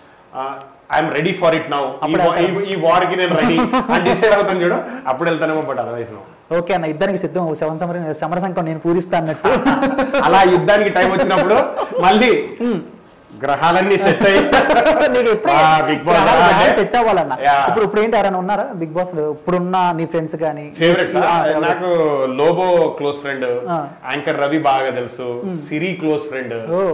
I'm ready for it now ఈ వార్ కి నేను రెడీ అని డిసైడ్ అవుతాను చూడు అప్పుడు వెళ్తానేమో బట్ అదర్వైజ్ నో ఓకే అన్న ఇద్దరికి సిద్ధం ఓ శవం సమర సమర సంఖ్య నేను పూరిస్తా అన్నట్టు అలా యుద్ధానికి టైం వచ్చినప్పుడు మళ్ళీ గ్రహాలన్నీ సెట్ అయ్యి నీకు ఎప్పుడు ఆ, Big Boss గ్రహాలు- అంటే- గ్రహాలు సెట్ అవ్వాలన్న Yeah. ఇప్పుడు ఇప్పుడు ఏంటి ఎవరైనా ఉన్నారా బిగ్ బాస్ ఇప్పుడున్న నీ ఫ్రెండ్స్ కానీ ఫేవరెట్స్ నాకు లోబో క్లోజ్ ఫ్రెండ్ ఆ. యాంకర్ రవి బాగా తెలుసు సిరి క్లోజ్ ఫ్రెండ్ ఓ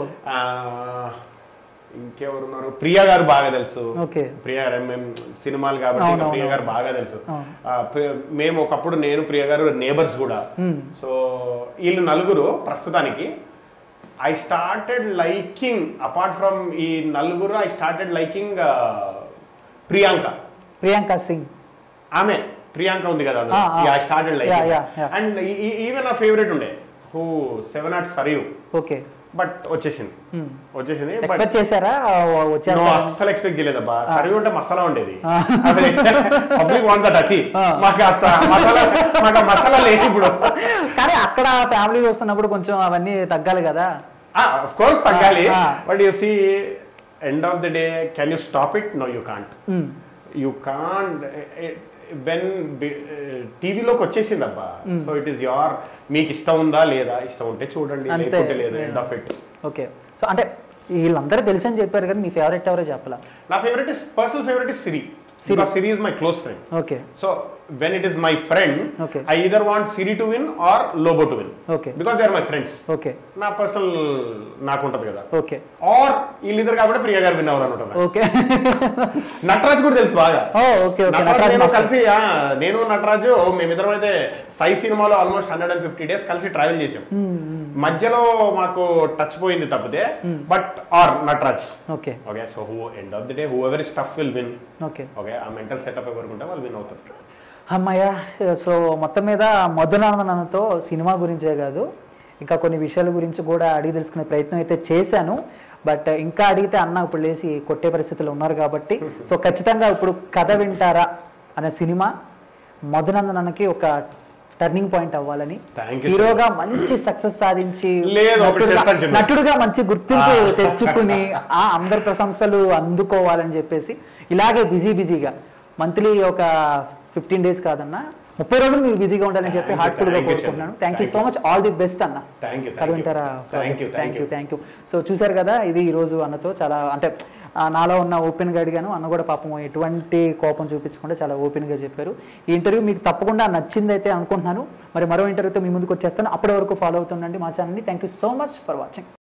ఇంకెవరున్నారు ప్రియా గారు బాగా తెలుసు ఓకే ప్రియా గారు మేము సినిమాలు కాబట్టి అవును, ఇంకా అవును, ప్రియా గారు బాగా తెలుసు అవును. ఆ, ప్రి- మేము ఒకప్పుడు నేను ప్రియా గారు నేబర్స్ కూడా సో వీళ్ళు నలుగురు ప్రస్తుతానికి I started liking apart from ఈ నలుగురు I started liking Priyanka Priyanka Singh ఆమె ప్రియాంక ఉంది కదా ఆ, ఆ. Started Yeah, like yeah, yeah. And even నా ఫేవరెట్ ఉండే who seven art Sarayu okay but వచ్చేసింది వచ్చేసింది బట్ ఎక్స్పెక్ట్ చేశారా నువ్వు వచ్చేస్తా అస్సలు ఎక్స్పెక్ట్ చేయలేదబ్బా సరి ఉంటే మసాలా ఉండేది ఆ. అదే పబ్లిక్ వాంట్ దట్ అతి ఆ. మాకు ఆ స- మసాలా మాకు ఆ మసాలా లేదు ఇప్పుడు కానీ అక్కడ ఫ్యామిలీ వస్తున్నప్పుడు కొంచెం అవన్నీ తగ్గాలి కదా ఆఫ్ కోర్స్ తగ్గాలి ఆ. But you see end of the day can you stop it no you can't mm. You can't when టీవీలోకి వచ్చేసింది అబ్బా సో ఇట్ ఈస్ యువర్ మీకు ఇష్టం ఉందా లేదా ఇష్టం ఉంటే చూడండి అంతే. లేకుంటే లేదు end of it okay so అంటే వీళ్ళందరూ తెలుసు అని చెప్పారు కానీ మీ ఫేవరెట్ ఎవరో చెప్పాలా నా favourite is personal favourite is Siri Siri. Siri is my close friend okay so when it is my friend Okay. I either want Siri to win or Lobo to win okay because they are my friends okay నా personal నాకు ఉంటది కదా okay are వీళ్ళిద్దరు కాబట్టి ప్రియా గారు win అవ్వాలని ఉంటుంది okay Nataraj కూడా తెలుసు బాగా oh okay okay Nataraj Nataraj నేను మాస్టర్. కలిసి ఆ, నేను నటరాజు మేమిద్దరం అయితే సై సినిమాలో almost hundred and fifty days కలిసి ట్రావెల్ చేసాం మధ్యలో మాకు టచ్ పోయింది తప్పితే but or Nataraj okay okay so who end of the day whoever stuff will win okay okay ఆ మెంటల్ సెటప్ ఎవరుకుంటే వాళ్ళు విన్ అవుతారు అమ్మయ్య సో మొత్తం మీద మధునానందనతో సినిమా గురించే కాదు ఇంకా కొన్ని విషయాల గురించి కూడా అడిగి తెలుసుకునే ప్రయత్నం అయితే చేశాను బట్ ఇంకా అడిగితే అన్న ఇప్పుడు లేచి కొట్టే పరిస్థితులు ఉన్నారు కాబట్టి సో ఖచ్చితంగా ఇప్పుడు కథ వింటారా అనే సినిమా మధునందనకి ఒక టర్నింగ్ పాయింట్ అవ్వాలని Thank you, హీరోగా మంచి సక్సెస్ సాధించి లేదు, ఒకటి నటుడుగా- చెప్తాను చిన్న. నటుడుగా మంచి గుర్తింపు తెచ్చుకుని ఆ అందరి ప్రశంసలు అందుకోవాలని చెప్పేసి ఇలాగే బిజీ బిజీగా మంత్లీ ఒక ఫిఫ్టీన్ డేస్ కాదన్నా ముప్పై రోజులు మీరు బిజీగా ఉండాలని చెప్పి Thank you, హార్ట్ఫుల్ గా thank you, కోరుకుంటున్నాను Chandra. Thank you Thank so much all the best అన్న థ్యాంక్ యూ కథ వింటారా thank you thank you thank you so చూసారు కదా ఇది ఈ రోజు అన్నతో చాలా అంటే ఆ, నాలో ఉన్న ఓపెన్ గా అడిగాను అన్న కూడా పాపం ఎటువంటి కోపం చూపించకుండా చాలా ఓపెన్ గా చెప్పారు ఈ ఇంటర్వ్యూ మీకు తప్పకుండా నచ్చింది అయితే అనుకుంటున్నాను మరి మరో ఇంటర్వ్యూతో మీ ముందుకు వచ్చేస్తాను అప్పటి వరకు ఫాలో అవుతుండండి మా ఛానల్ని thank you so much for watching